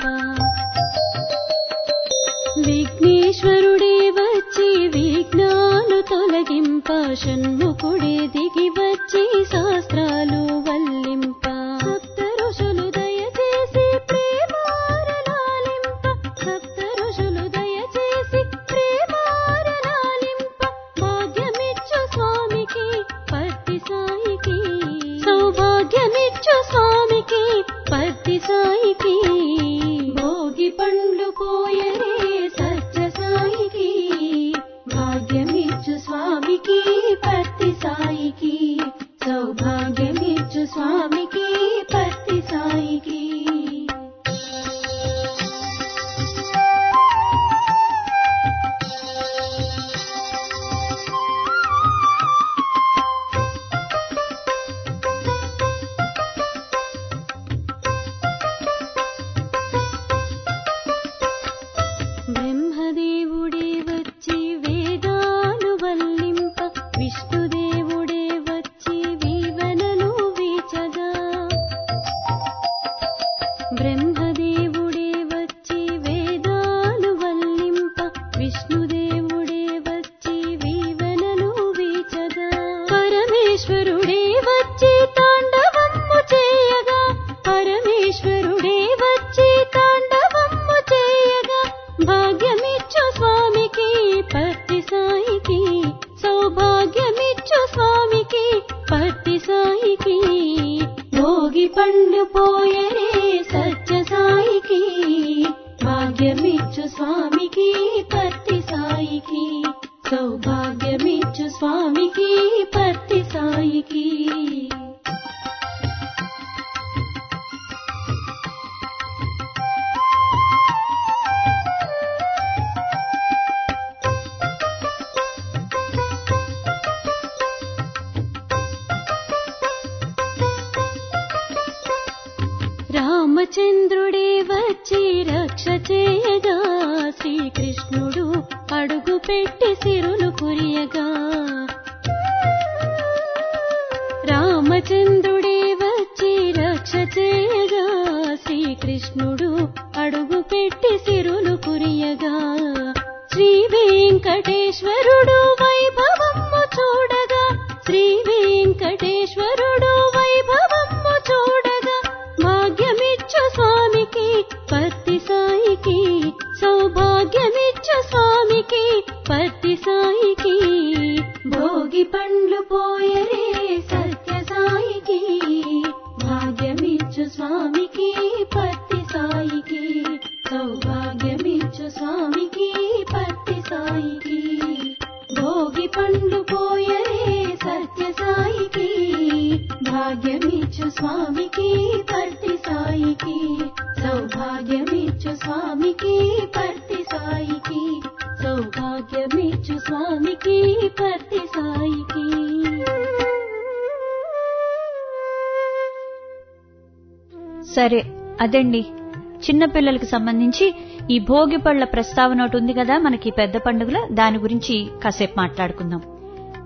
విఘ్నేశ్వరుడే వచ్చి విఘ్నాలు తొలగింప షణ్ముఖుడే దిగి వచ్చి శాస్త్రాలు వల్లింప సప్త ఋషులు దయచేసి ప్రేమారలాలింప సప్త ఋషులు దయచేసి ప్రేమారలాలింప భాగ్యమిచ్చు స్వామికి పత్తి సాయికి సౌభాగ్యమిచ్చు స్వామికి పత్తి సాయికి భోగి పండ్లు పోయరే సత్య సాయికి భాగ్యమిచ్చు స్వామికి పత్తి సాయికి సౌభాగ్యమిచ్చు స్వామికి పత్తి సాయికి బ్రహ్మదేవుడే వచ్చి వేదాలు వల్లింప విష్ణుదేవుడే వచ్చి వీవనలు వీచగా బ్రహ్మదేవుడే వచ్చి వేదాలు వల్లింప విష్ణుదేవుడే వచ్చి వీవనలు వీచగా పరమేశ్వరుడే వచ్చి తాండవమ్ము చేయగా పరమేశ్వరుడే వచ్చి తాండవమ్ము చేయగా భాగ్యమిచ్చు స్వామికి పత్తి సాయికి సౌభాగ్యమిచ్చు స్వామికి పత్తి సాయికి భోగి పండు పోయరే సత్య సాయికి భాగ్యమిచ్చు స్వామికి పత్తి సాయికి సౌభాగ్యమిచ్చు స్వామికి పత్తి సాయికి రామచంద్రుడే వచ్చి రక్ష చేయగా శ్రీకృష్ణుడు అడుగు పెట్టి సిరులు కురియగా రామచంద్రుడే వచ్చి రక్ష చేయగా శ్రీకృష్ణుడు అడుగు పెట్టి సిరులు కురియగా శ్రీ వెంకటేశ్వరుడు వైభవము చూడగా శ్రీ వెంకటేశ్వరుడు వైభవము చూడగా భాగ్యమిచ్చు స్వామికి పత్తి సాయికి సౌభాగ్యమిచ్చు స్వామికి పత్తి సాయికి భోగి పండ్లు పోయరే సత్య సాయికి భాగ్యమిచ్చు స్వామికి పత్తి సాయికి సౌభాగ్యమిచ్చు స్వామికి పత్తి సాయికి భోగి పండ్లు పోయరే సత్య సాయికి భాగ్యమిచ్చు స్వామికి పత్తి సాయికి సౌభాగ్యమిచ్చు స్వామికి పత్తి సాయికి సౌభాగ్యమిచ్చు స్వామికి పత్తి సాయికి సరే అదండి చిన్నపిల్లలకు సంబంధించి ఈ భోగి పళ్ళ ప్రస్తావన ఒకటి ఉంది కదా మనకి పెద్ద పండుగల దాని గురించి కాసేపు మాట్లాడుకుందాం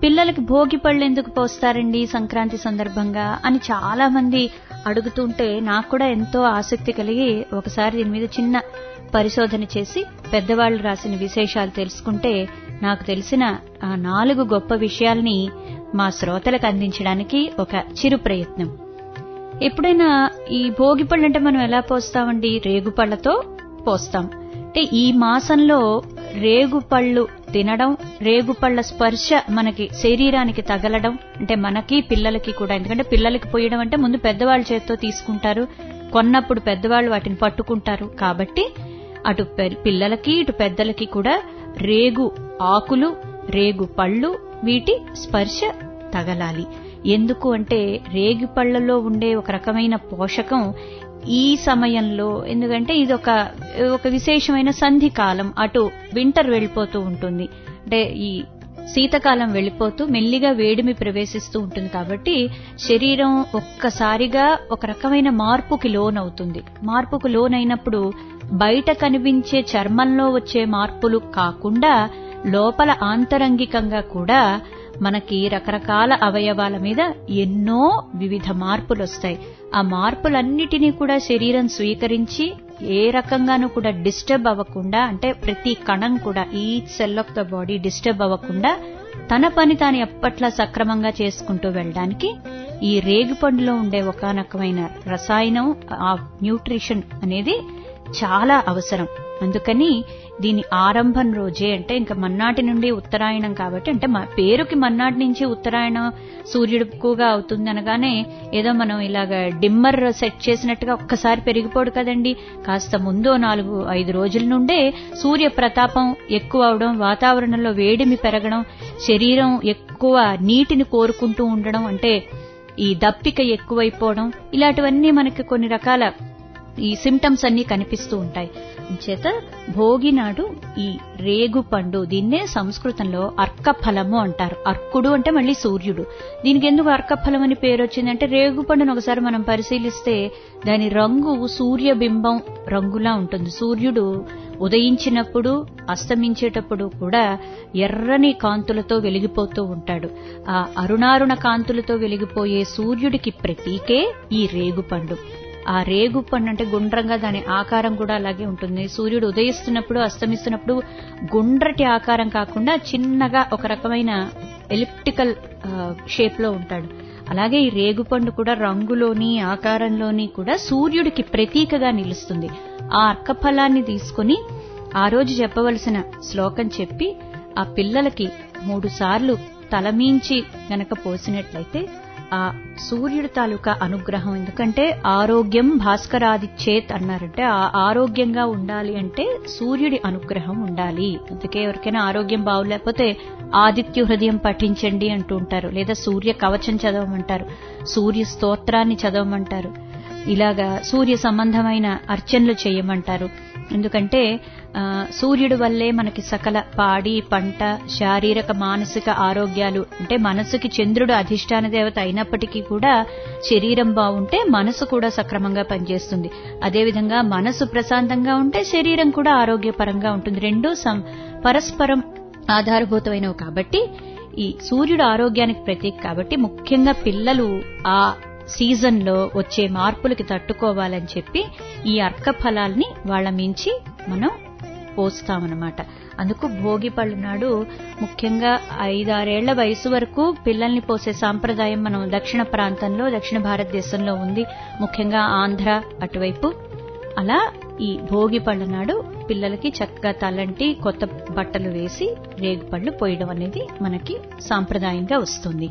పిల్లలకి భోగి పళ్ళు ఎందుకు పోస్తారండి సంక్రాంతి సందర్భంగా అని చాలా మంది అడుగుతుంటే నాకు కూడా ఎంతో ఆసక్తి కలిగి ఒకసారి దీని మీద చిన్న పరిశోధన చేసి పెద్దవాళ్లు రాసిన విశేషాలు తెలుసుకుంటే నాకు తెలిసిన ఆ నాలుగు గొప్ప విషయాల్ని మా శ్రోతలకు అందించడానికి ఒక చిరు ప్రయత్నం ఎప్పుడైనా ఈ భోగి పళ్ళు అంటే మనం ఎలా పోస్తామండి రేగుపళ్లతో పోస్తాం అంటే ఈ మాసంలో రేగుపళ్ళు తినడం రేగుపళ్ళ స్పర్శ మనకి శరీరానికి తగలడం అంటే మనకి పిల్లలకి కూడా ఎందుకంటే పిల్లలకి పోయడం అంటే ముందు పెద్దవాళ్ళ చేత్తో తీసుకుంటారు కొన్నప్పుడు పెద్దవాళ్ళు వాటిని పట్టుకుంటారు కాబట్టి అటు పె- పిల్లలకి ఇటు పెద్దలకి కూడా రేగు ఆకులు రేగు పళ్ళు వీటి స్పర్శ తగలాలి ఎందుకు అంటే రేగి పళ్ళలో ఉండే ఒక రకమైన పోషకం ఈ సమయంలో ఎందుకంటే ఇది ఒక ఒక విశేషమైన సంధి కాలం అటు వింటర్ వెళ్ళిపోతూ ఉంటుంది అంటే ఈ శీతకాలం వెళ్ళిపోతూ మెల్లిగా వేడిమి ప్రవేశిస్తూ ఉంటుంది కాబట్టి శరీరం ఒక్కసారిగా ఒక రకమైన మార్పుకి లోనవుతుంది మార్పుకు లోనైనప్పుడు బయట కనిపించే చర్మంలో వచ్చే మార్పులు కాకుండా లోపల ఆంతరంగికంగా కూడా మనకి రకరకాల అవయవాల మీద ఎన్నో వివిధ మార్పులు వస్తాయి ఆ మార్పులన్నిటినీ కూడా శరీరం స్వీకరించి ఏ రకంగానూ కూడా డిస్టర్బ్ అవ్వకుండా అంటే ప్రతి కణం కూడా ఈ cell of the body disturb అవ్వకుండా తన పని తాను ఎప్పట్లా సక్రమంగా చేసుకుంటూ వెళ్ళడానికి ఈ రేగుపండులో ఉండే ఒకనకమైన రసాయనం ఆ న్యూట్రిషన్ అనేది చాలా అవసరం అందుకని దీని ఆరంభం రోజే అంటే ఇంకా మన్నాటి నుండి ఉత్తరాయణం కాబట్టి అంటే మ- పేరుకి మన్నాటి నుంచి ఉత్తరాయణం సూర్యుడు ఎక్కువగా అవుతుంది అనగానే ఏదో మనం ఇలాగ డిమ్మర్ సెట్ చేసినట్టుగా ఒక్కసారి పెరిగిపోడు కదండి కాస్త ముందు నాలుగు ఐదు రోజుల నుండే సూర్య ప్రతాపం ఎక్కువ అవడం వాతావరణంలో వేడిమి పెరగడం శరీరం ఎక్కువ నీటిని కోరుకుంటూ ఉండడం అంటే ఈ దప్పిక ఎక్కువైపోవడం ఇలాంటివన్నీ మనకి కొన్ని రకాల ఈ సిమ్టమ్స్ అన్ని కనిపిస్తూ ఉంటాయి చేత భోగి నాడు ఈ రేగు పండు దీన్నే సంస్కృతంలో అర్కఫలము అంటారు అర్కుడు అంటే మళ్ళీ సూర్యుడు దీనికి ఎందుకు అర్కఫలం అని పేరు వచ్చిందంటే రేగు పండును ఒకసారి మనం పరిశీలిస్తే దాని రంగు సూర్యబింబం రంగులా ఉంటుంది సూర్యుడు ఉదయించినప్పుడు అస్తమించేటప్పుడు కూడా ఎర్రని కాంతులతో వెలిగిపోతూ ఉంటాడు ఆ అరుణారుణ కాంతులతో వెలిగిపోయే సూర్యుడికి ప్రతీకే ఈ రేగుపండు ఆ రేగుపండు అంటే గుండ్రంగా దాని ఆకారం కూడా అలాగే ఉంటుంది సూర్యుడు ఉదయిస్తున్నప్పుడు అస్తమిస్తున్నప్పుడు గుండ్రటి ఆకారం కాకుండా చిన్నగా ఒక రకమైన ఎలిప్టికల్ షేప్ లో ఉంటాడు అలాగే ఈ రేగుపండు కూడా రంగులోని ఆకారంలోని కూడా సూర్యుడికి ప్రతీకగా నిలుస్తుంది ఆ అర్కఫలాన్ని తీసుకుని ఆ రోజు చెప్పవలసిన శ్లోకం చెప్పి ఆ పిల్లలకి మూడు సార్లు తలమీంచి గనక పోసినట్లయితే ఆ సూర్యుడి తాలూకా అనుగ్రహం ఎందుకంటే ఆరోగ్యం భాస్కరాదిచ్చేత్ అన్నారంటే ఆ ఆరోగ్యంగా ఉండాలి అంటే సూర్యుడి అనుగ్రహం ఉండాలి అందుకే ఎవరికైనా ఆరోగ్యం బాగోలేకపోతే ఆదిత్య హృదయం పఠించండి అంటూ ఉంటారు లేదా సూర్య కవచం చదవమంటారు సూర్య స్తోత్రాన్ని చదవమంటారు ఇలాగా సూర్య సంబంధమైన అర్చనలు చేయమంటారు ఎందుకంటే ఆ, సూర్యుడి వల్లే మనకి సకల పాడి పంట శారీరక మానసిక ఆరోగ్యాలు అంటే మనసుకి చంద్రుడు అధిష్టాన దేవత అయినప్పటికీ కూడా శరీరం బాగుంటే మనసు కూడా సక్రమంగా పనిచేస్తుంది అదేవిధంగా మనసు ప్రశాంతంగా ఉంటే శరీరం కూడా ఆరోగ్యపరంగా ఉంటుంది రెండూ సం- పరస్పరం ఆధారభూతమైనవి కాబట్టి ఈ సూర్యుడు ఆరోగ్యానికి ప్రతీక కాబట్టి ముఖ్యంగా పిల్లలు ఆ సీజన్ లో వచ్చే మార్పులకి తట్టుకోవాలని చెప్పి ఈ అర్క ఫలాల్ని వాళ్ళ మించి మనం పోస్తామన్నమాట అందుకు భోగి పళ్ళు నాడు ముఖ్యంగా ఐదారేళ్ల వయసు వరకు పిల్లల్ని పోసే సాంప్రదాయం మనం దక్షిణ ప్రాంతంలో దక్షిణ భారతదేశంలో ఉంది ముఖ్యంగా ఆంధ్ర అటువైపు అలా ఈ భోగి పళ్ళ నాడు పిల్లలకి చక్కగా తలంటి కొత్త బట్టలు వేసి రేగు పళ్ళు పోయడం అనేది మనకి సాంప్రదాయంగా వస్తుంది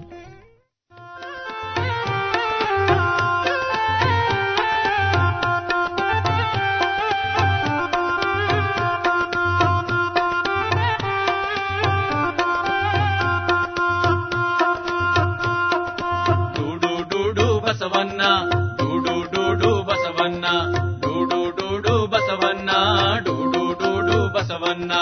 డూడు డూడు బసవన్న డూడు డూడు బసవన్న డూడు డూడు బసవన్న డూడు డూడు బసవన్న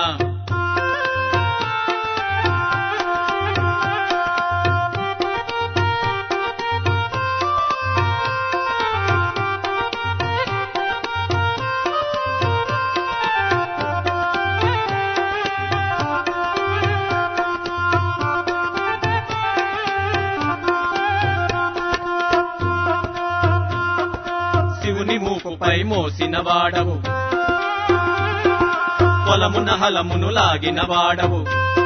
మోసిన వాడవు పొలమున హలమును లాగిన వాడవు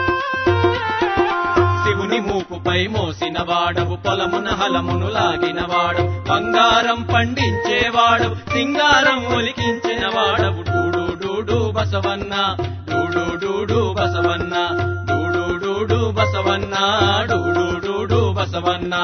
శివుని మూపుపై మోసిన వాడవు పొలమున హలమును లాగిన వాడవు బంగారం పండించేవాడు సింగారం ఒలికించిన వాడవు డూడు డూడు బసవన్న డూడు డూడు బసవన్న డూడు డూడు బసవన్న డూడు డూడు బసవన్న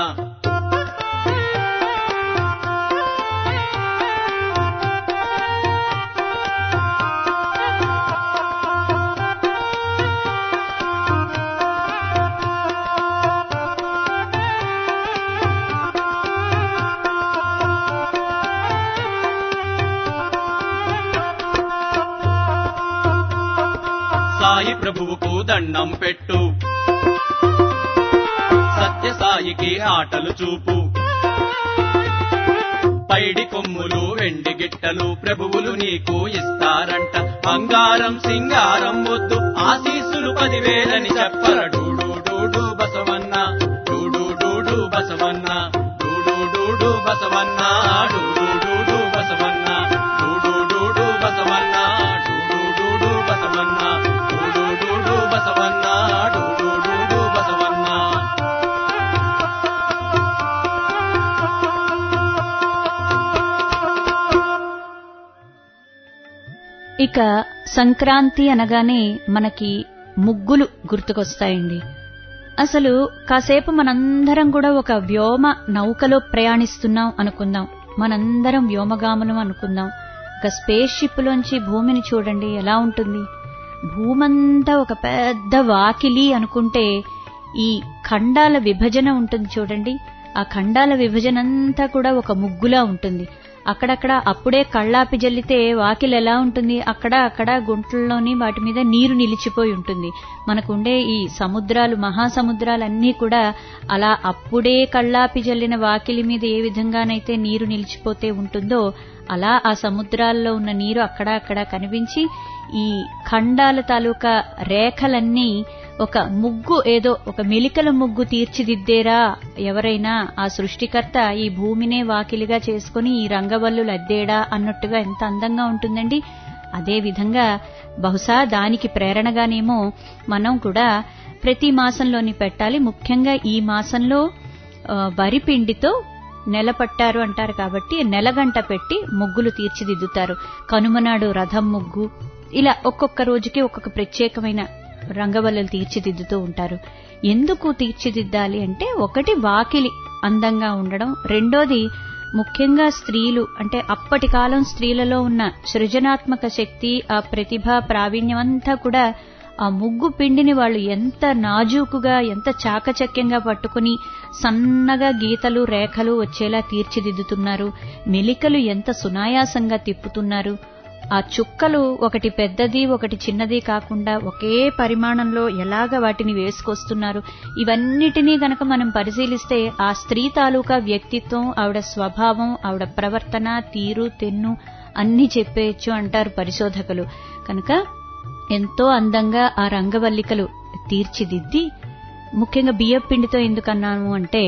సాయి ప్రభువుకు దండం పెట్టు సత్య సాయికి ఆటలు చూపు పైడి కొమ్ములు వెండి గిట్టలు ప్రభువులు నీకు ఇస్తారంట బంగారం సింగారం వద్దు ఆశీస్సులు పదివేలని చెప్పర డూడు డూడు బసవన్న డూడు డూడు బసవన్న డూడు డూడు బసవన్న డూడు డూడు బసవన్న డూడు డూడు బసవన్న డూడు డూడు బసవన్న డూడు డూడు బసవన్న డూడు డూడు బసవన్న ఇక సంక్రాంతి అనగానే మనకి ముగ్గులు గుర్తుకొస్తాయండి అసలు కాసేపు మనందరం కూడా ఒక వ్యోమ నౌకలో ప్రయాణిస్తున్నాం అనుకుందాం మనందరం వ్యోమగాములం అనుకుందాం ఒక స్పేస్ షిప్ లోంచి భూమిని చూడండి ఎలా ఉంటుంది భూమంతా ఒక పెద్ద వాకిలి అనుకుంటే ఈ ఖండాల విభజన ఉంటుంది చూడండి ఆ ఖండాల విభజన అంతా కూడా ఒక ముగ్గులా ఉంటుంది అక్కడక్కడ అప్పుడే కళ్ళాపి జల్లితే వాకిలు ఎలా ఉంటుంది అక్కడ అక్కడ గుంటల్లోని వాటి మీద నీరు నిలిచిపోయి ఉంటుంది మనకుండే ఈ సముద్రాలు మహాసముద్రాలన్నీ కూడా అలా అప్పుడే కళ్ళాపి జల్లిన వాకిలి మీద ఏ విధంగానైతే నీరు నిలిచిపోతే ఉంటుందో అలా ఆ సముద్రాల్లో ఉన్న నీరు అక్కడ అక్కడ కనిపించి ఈ ఖండాల తాలూకా రేఖలన్నీ ఒక ముగ్గు ఏదో ఒక మెలికల ముగ్గు తీర్చిదిద్దేరా ఎవరైనా ఆ సృష్టికర్త ఈ భూమినే వాకిలిగా చేసుకుని ఈ రంగవల్లులు అద్దేడా అన్నట్టుగా ఎంత అందంగా ఉంటుందండి అదే విధంగా బహుశా దానికి ప్రేరణగానేమో మనం కూడా ప్రతి మాసంలోని పెట్టాలి ముఖ్యంగా ఈ మాసంలో ఆ, వరి పిండితో నెల పట్టారు అంటారు కాబట్టి నెలగంట పెట్టి ముగ్గులు తీర్చిదిద్దుతారు కనుమనాడు రథం ముగ్గు ఇలా ఒక్కొక్క రోజుకి ఒక్కొక్క ప్రత్యేకమైన రంగవల్లలు తీర్చిదిద్దుతూ ఉంటారు ఎందుకు తీర్చిదిద్దాలి అంటే ఒకటి వాకిలి అందంగా ఉండడం రెండోది ముఖ్యంగా స్త్రీలు అంటే అప్పటి కాలం స్త్రీలలో ఉన్న సృజనాత్మక శక్తి ఆ ప్రతిభ ప్రావీణ్యం అంతా కూడా ఆ ముగ్గు పిండిని వాళ్ళు ఎంత నాజూకుగా ఎంత చాకచక్యంగా పట్టుకుని సన్నగా గీతలు రేఖలు వచ్చేలా తీర్చిదిద్దుతున్నారు మెలికలు ఎంత సునాయాసంగా తిప్పుతున్నారు ఆ చుక్కలు ఒకటి పెద్దది ఒకటి చిన్నది కాకుండా ఒకే పరిమాణంలో ఎలాగ వాటిని వేసుకొస్తున్నారు ఇవన్నిటినీ గనక మనం పరిశీలిస్తే ఆ స్త్రీ తాలూకా వ్యక్తిత్వం ఆవిడ స్వభావం ఆవిడ ప్రవర్తన తీరు తెన్ను అన్ని చెప్పేయచ్చు అంటారు పరిశోధకులు కనుక ఎంతో అందంగా ఆ రంగవల్లికలు తీర్చిదిద్ది ముఖ్యంగా బియ్యపిండితో ఎందుకన్నాను అంటే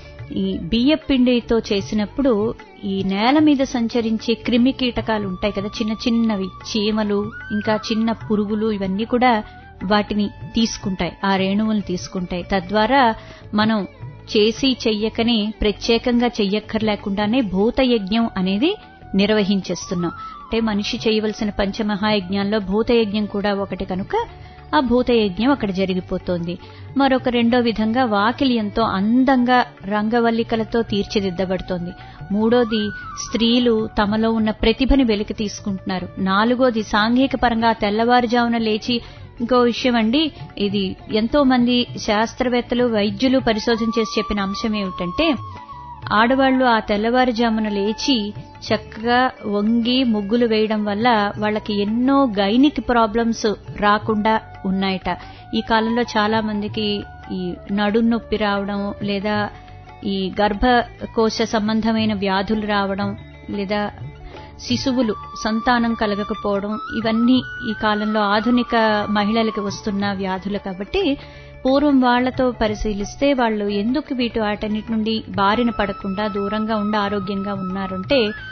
ఈ బియ్యపిండితో చేసినప్పుడు ఈ నేల మీద సంచరించే క్రిమి కీటకాలు ఉంటాయి కదా చిన్న చిన్నవి చీమలు ఇంకా చిన్న పురుగులు ఇవన్నీ కూడా వాటిని తీసుకుంటాయి ఆ రేణువులను తీసుకుంటాయి తద్వారా మనం చేసి చెయ్యకనే ప్రత్యేకంగా చెయ్యక్కర్లేకుండానే భూతయజ్ఞం అనేది నిర్వహించేస్తున్నాం అంటే మనిషి చేయవలసిన పంచమహాయజ్ఞాల్లో భూతయజ్ఞం కూడా ఒకటి కనుక ఆ భూతయజ్ఞం అక్కడ జరిగిపోతోంది మరొక రెండో విధంగా వాకిలి ఎంతో అందంగా రంగవల్లికలతో తీర్చిదిద్దబడుతోంది మూడోది స్త్రీలు తమలో ఉన్న ప్రతిభని వెలికి తీసుకుంటున్నారు నాలుగోది సాంఘిక పరంగా తెల్లవారుజామున లేచి ఇంకో విషయం అండి ఇది ఎంతో మంది శాస్త్రవేత్తలు వైద్యులు పరిశోధన చేసి చెప్పిన అంశం ఏమిటంటే ఆడవాళ్లు ఆ తెల్లవారుజామున లేచి చక్కగా వంగి ముగ్గులు వేయడం వల్ల వాళ్ళకి ఎన్నో గైనిక్ ప్రాబ్లమ్స్ రాకుండా ఉన్నాయట ఈ కాలంలో చాలా మందికి ఈ నడుం నొప్పి రావడం లేదా ఈ గర్భకోశ సంబంధమైన వ్యాధులు రావడం లేదా శిశువులు సంతానం కలగకపోవడం ఇవన్నీ ఈ కాలంలో ఆధునిక మహిళలకు వస్తున్న వ్యాధులు కాబట్టి పూర్వం వాళ్లతో పరిశీలిస్తే వాళ్ళు ఎందుకు వీటి వాటన్నిటి నుండి బారిన పడకుండా దూరంగా ఉండి ఆరోగ్యంగా ఉన్నారంటే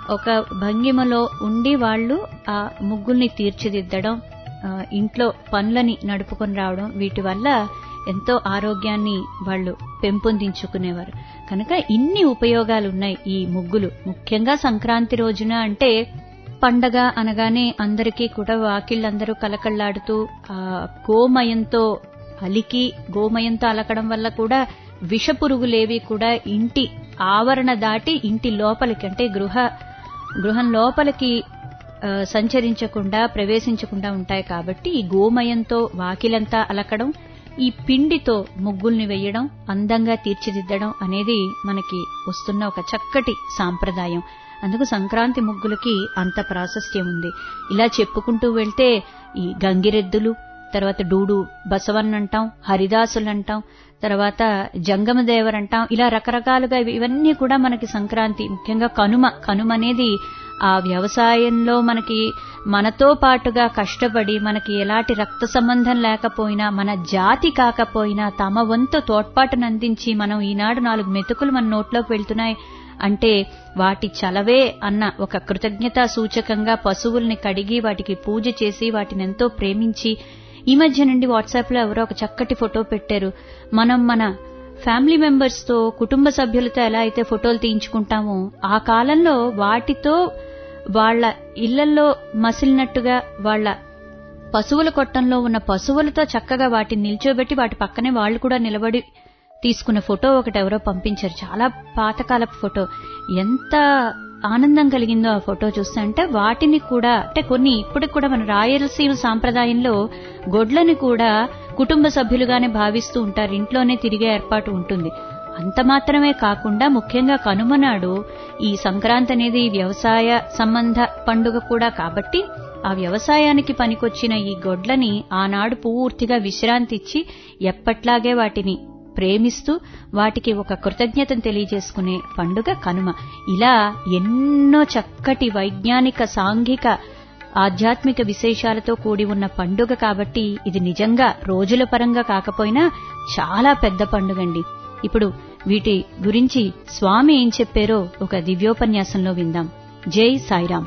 ఒక భంగిమలో ఉండి వాళ్ళు ఆ ముగ్గుల్ని తీర్చిదిద్దడం ఆ, ఇంట్లో పనులని నడుపుకొని రావడం వీటి వల్ల ఎంతో ఆరోగ్యాన్ని వాళ్ళు పెంపొందించుకునేవారు కనుక ఇన్ని ఉపయోగాలు ఉన్నాయి ఈ ముగ్గులు ముఖ్యంగా సంక్రాంతి రోజున అంటే పండగ అనగానే అందరికీ కూడా వాకిళ్ళందరూ కలకళ్లాడుతూ ఆ గోమయంతో అలికి గోమయంతో అలకడం వల్ల కూడా విష పురుగులేవి కూడా ఇంటి ఆవరణ దాటి ఇంటి లోపలికి అంటే గృహ గృహం లోపలికి ఆ, సంచరించకుండా ప్రవేశించకుండా ఉంటాయి కాబట్టి ఈ గోమయంతో వాకిలంతా అలకడం ఈ పిండితో ముగ్గుల్ని వేయడం అందంగా తీర్చిదిద్దడం అనేది మనకి వస్తున్న ఒక చక్కటి సాంప్రదాయం అందుకు సంక్రాంతి ముగ్గులకి అంత ప్రాశస్త్యం ఉంది ఇలా చెప్పుకుంటూ వెళ్తే ఈ గంగిరెద్దులు తర్వాత డూడు బసవన్ అంటాం హరిదాసులు అంటాం తర్వాత జంగమదేవర్ అంటాం ఇలా రకరకాలుగా ఇవి- ఇవన్నీ కూడా మనకి సంక్రాంతి ముఖ్యంగా కనుమ కనుమ అనేది ఆ వ్యవసాయంలో మనకి మనతో పాటుగా కష్టపడి మనకి ఎలాంటి రక్త సంబంధం లేకపోయినా మన జాతి కాకపోయినా తమ వంతు తోడ్పాటును అందించి మనం ఈనాడు నాలుగు మెతుకులు మన నోట్లోకి వెళ్తున్నాయి అంటే వాటి చలవే అన్న ఒక కృతజ్ఞతా సూచకంగా పశువుల్ని కడిగి వాటికి పూజ చేసి వాటిని ఎంతో ప్రేమించి ఈ మధ్య నుండి వాట్సాప్ లో ఎవరో ఒక చక్కటి ఫోటో పెట్టారు మనం మన ఫ్యామిలీ మెంబర్స్ తో కుటుంబ సభ్యులతో ఎలా అయితే ఫోటోలు తీయించుకుంటామో ఆ కాలంలో వాటితో వాళ్ళ ఇళ్లల్లో మసిలినట్టుగా వాళ్ళ పశువుల కొట్టంలో ఉన్న పశువులతో చక్కగా వాటిని నిల్చోబెట్టి వాటి పక్కనే వాళ్ళు కూడా నిలబడి తీసుకున్న ఫోటో ఒకటి ఎవరో పంపించారు చాలా పాతకాలపు ఫోటో ఎంత ఆనందం కలిగిందో ఆ ఫోటో చూస్తే అంటే వాటిని కూడా అంటే కొన్ని ఇప్పటికి కూడా మన రాయలసీమ సాంప్రదాయంలో గొడ్లని కూడా కుటుంబ సభ్యులుగానే భావిస్తూ ఉంటారు ఇంట్లోనే తిరిగే ఏర్పాటు ఉంటుంది అంత మాత్రమే కాకుండా ముఖ్యంగా కనుమనాడు ఈ సంక్రాంతి అనేది వ్యవసాయ సంబంధ పండుగ కూడా కాబట్టి ఆ వ్యవసాయానికి పనికొచ్చిన ఈ గొడ్లని ఆనాడు పూర్తిగా విశ్రాంతి ఇచ్చి ఎప్పట్లాగే వాటిని ప్రేమిస్తూ వాటికి ఒక కృతజ్ఞతను తెలియజేసుకునే పండుగ కనుమ ఇలా ఎన్నో చక్కటి వైజ్ఞానిక సాంఘిక ఆధ్యాత్మిక విశేషాలతో కూడి ఉన్న పండుగ కాబట్టి ఇది నిజంగా రోజుల పరంగా కాకపోయినా చాలా పెద్ద పండుగండి ఇప్పుడు వీటి గురించి స్వామి ఏం చెప్పారో ఒక దివ్యోపన్యాసంలో విందాం జై సాయిరాం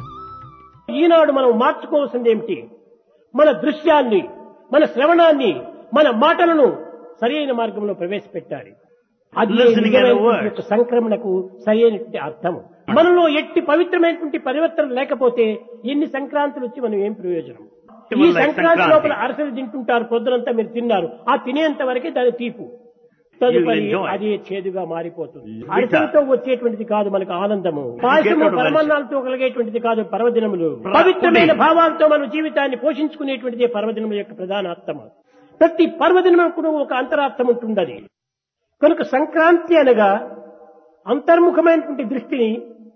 ఈనాడు మనం మార్చుకోవాల్సింది ఏమిటి మన దృశ్యాన్ని మన శ్రవణాన్ని మన మాటలను సరైన మార్గంలో ప్రవేశపెట్టాలి అది Listening and నిజమైనటువంటి words. యొక్క సంక్రమణకు సరైనటువంటి అర్థము మనలో ఎట్టి పవిత్రమైనటువంటి పరివర్తన లేకపోతే ఎన్ని సంక్రాంతులు వచ్చి మనం ఏం ప్రయోజనం ఈ Like సంక్రాంతి సంక్రాంతి. లోపల అరసలు తింటుంటారు పొద్దునంతా మీరు తిన్నారు ఆ తినేంత వరకే దాని తీపు తదుపరి enjoy. అదే చేదుగా మారిపోతుంది Bitter. అరసలతో వచ్చేటువంటిది కాదు మనకు ఆనందము పాయసము out of పరమాన్నాలతో కలిగేటువంటిది కాదు పర్వదినములు Pra- పవిత్రమైన pudding. భావాలతో మన జీవితాన్ని పోషించుకునేటువంటిదే పర్వదినముల యొక్క ప్రధాన అర్థం ప్రతి పర్వదినం కూడా ఒక అంతరార్థం ఉంటుండది కనుక సంక్రాంతి అనగా అంతర్ముఖమైనటువంటి దృష్టిని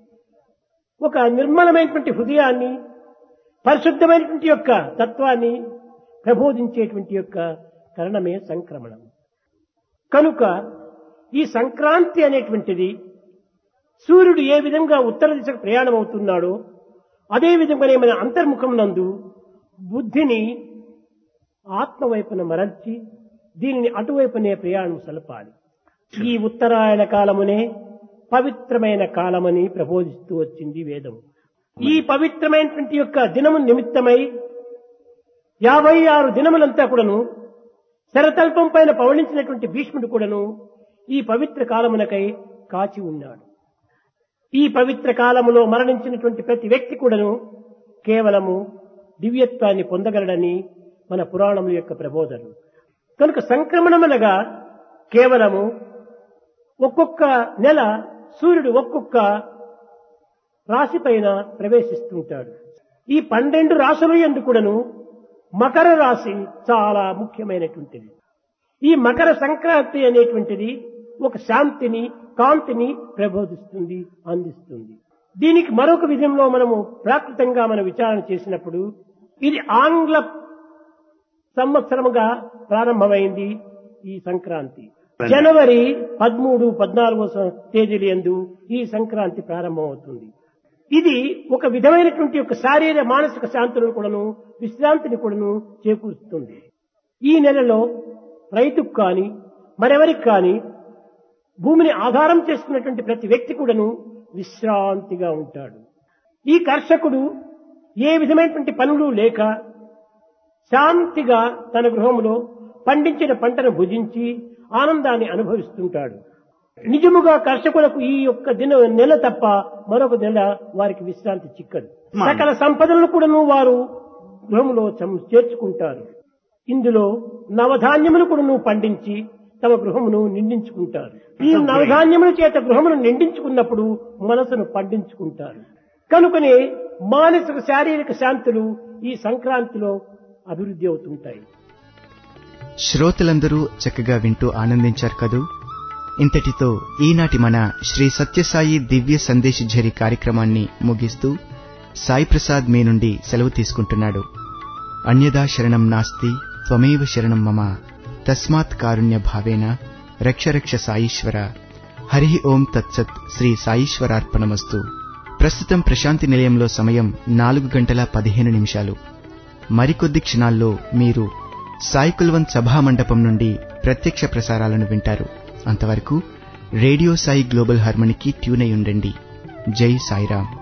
ఒక నిర్మలమైనటువంటి హృదయాన్ని పరిశుద్ధమైనటువంటి యొక్క తత్వాన్ని ప్రబోధించేటువంటి యొక్క కరణమే సంక్రమణం కనుక ఈ సంక్రాంతి అనేటువంటిది సూర్యుడు ఏ విధంగా ఉత్తర దిశకు ప్రయాణం అవుతున్నాడో అదే విధంగానే మన అంతర్ముఖం నందు బుద్ధిని ఆత్మవైపున మరల్చి దీనిని అటువైపునే ప్రయాణం సలపాలి ఈ ఉత్తరాయణ కాలమునే పవిత్రమైన కాలమని ప్రబోధిస్తూ వచ్చింది వేదం ఈ పవిత్రమైనటువంటి యొక్క దినము నిమిత్తమై యాభై ఆరు దినములంతా కూడాను శరతల్పం పైన పవళించినటువంటి భీష్ముడు కూడాను ఈ పవిత్ర కాలమునకై కాచి ఉన్నాడు ఈ పవిత్ర కాలములో మరణించినటువంటి ప్రతి వ్యక్తి కూడాను కేవలము దివ్యత్వాన్ని పొందగలడని మన పురాణముల యొక్క ప్రబోధన కనుక సంక్రమణమనగా కేవలము ఒక్కొక్క నెల సూర్యుడు ఒక్కొక్క రాశి పైన ప్రవేశిస్తుంటాడు ఈ పన్నెండు రాశులు ఎందు కూడాను మకర రాశి చాలా ముఖ్యమైనటువంటిది ఈ మకర సంక్రాంతి అనేటువంటిది ఒక శాంతిని కాంతిని ప్రబోధిస్తుంది అందిస్తుంది దీనికి మరొక విధంలో మనము ప్రాకృతంగా మనం విచారణ చేసినప్పుడు ఇది ఆంగ్ల సంవత్సరముగా ప్రారంభమైంది ఈ సంక్రాంతి జనవరి పదమూడు పద్నాలుగో సం- తేదీల యందు ఈ సంక్రాంతి ప్రారంభమవుతుంది ఇది ఒక విధమైనటువంటి ఒక శారీర మానసిక శాంతులను కూడాను విశ్రాంతిని కూడాను చేకూరుస్తుంది ఈ నెలలో రైతుకు కానీ మరెవరికి కానీ భూమిని ఆధారం చేసుకున్నటువంటి ప్రతి వ్యక్తి కూడాను విశ్రాంతిగా ఉంటాడు ఈ కర్షకుడు ఏ విధమైనటువంటి పనులు లేక శాంతిగా తన గృహంలో పండించిన పంటను భుజించి ఆనందాన్ని అనుభవిస్తుంటాడు నిజముగా కర్షకులకు ఈ యొక్క దిన నెల తప్ప మరొక నెల వారికి విశ్రాంతి చిక్కదు సకల సంపదలను కూడాను వారు గృహంలో చం- చేర్చుకుంటారు ఇందులో నవధాన్యములు కూడాను పండించి తమ గృహమును నిండించుకుంటారు ఈ నవధాన్యముల చేత గృహమును నిండించుకున్నప్పుడు మనసును పండించుకుంటారు కనుకనే మానసిక శారీరక శాంతులు ఈ సంక్రాంతిలో అభివృద్ధి అవుతుంటాయి శ్రోతలందరూ చక్కగా వింటూ ఆనందించారు కదూ ఇంతటితో ఈనాటి మన శ్రీ సత్యసాయి దివ్య సందేశఝరి కార్యక్రమాన్ని ముగిస్తూ సాయి ప్రసాద్ మీ నుండి సెలవు తీసుకుంటున్నాడు అన్యదా శరణం నాస్తి త్వమేవ శరణం మమ తస్మాత్ కారుణ్య భావేన రక్ష రక్ష సాయీశ్వర హరి ఓం తత్సత్ శ్రీ సాయీశ్వరార్పణమస్తు ప్రస్తుతం ప్రశాంతి నిలయంలో సమయం నాలుగు గంటల పదిహేను నిమిషాలు మరికొద్ది క్షణాల్లో మీరు సాయి కుల్వంత్ సభా మండపం నుండి ప్రత్యక్ష ప్రసారాలను వింటారు అంతవరకు రేడియో సాయి గ్లోబల్ హార్మనీకి ట్యూన్ అయి ఉండండి జై సాయిరాం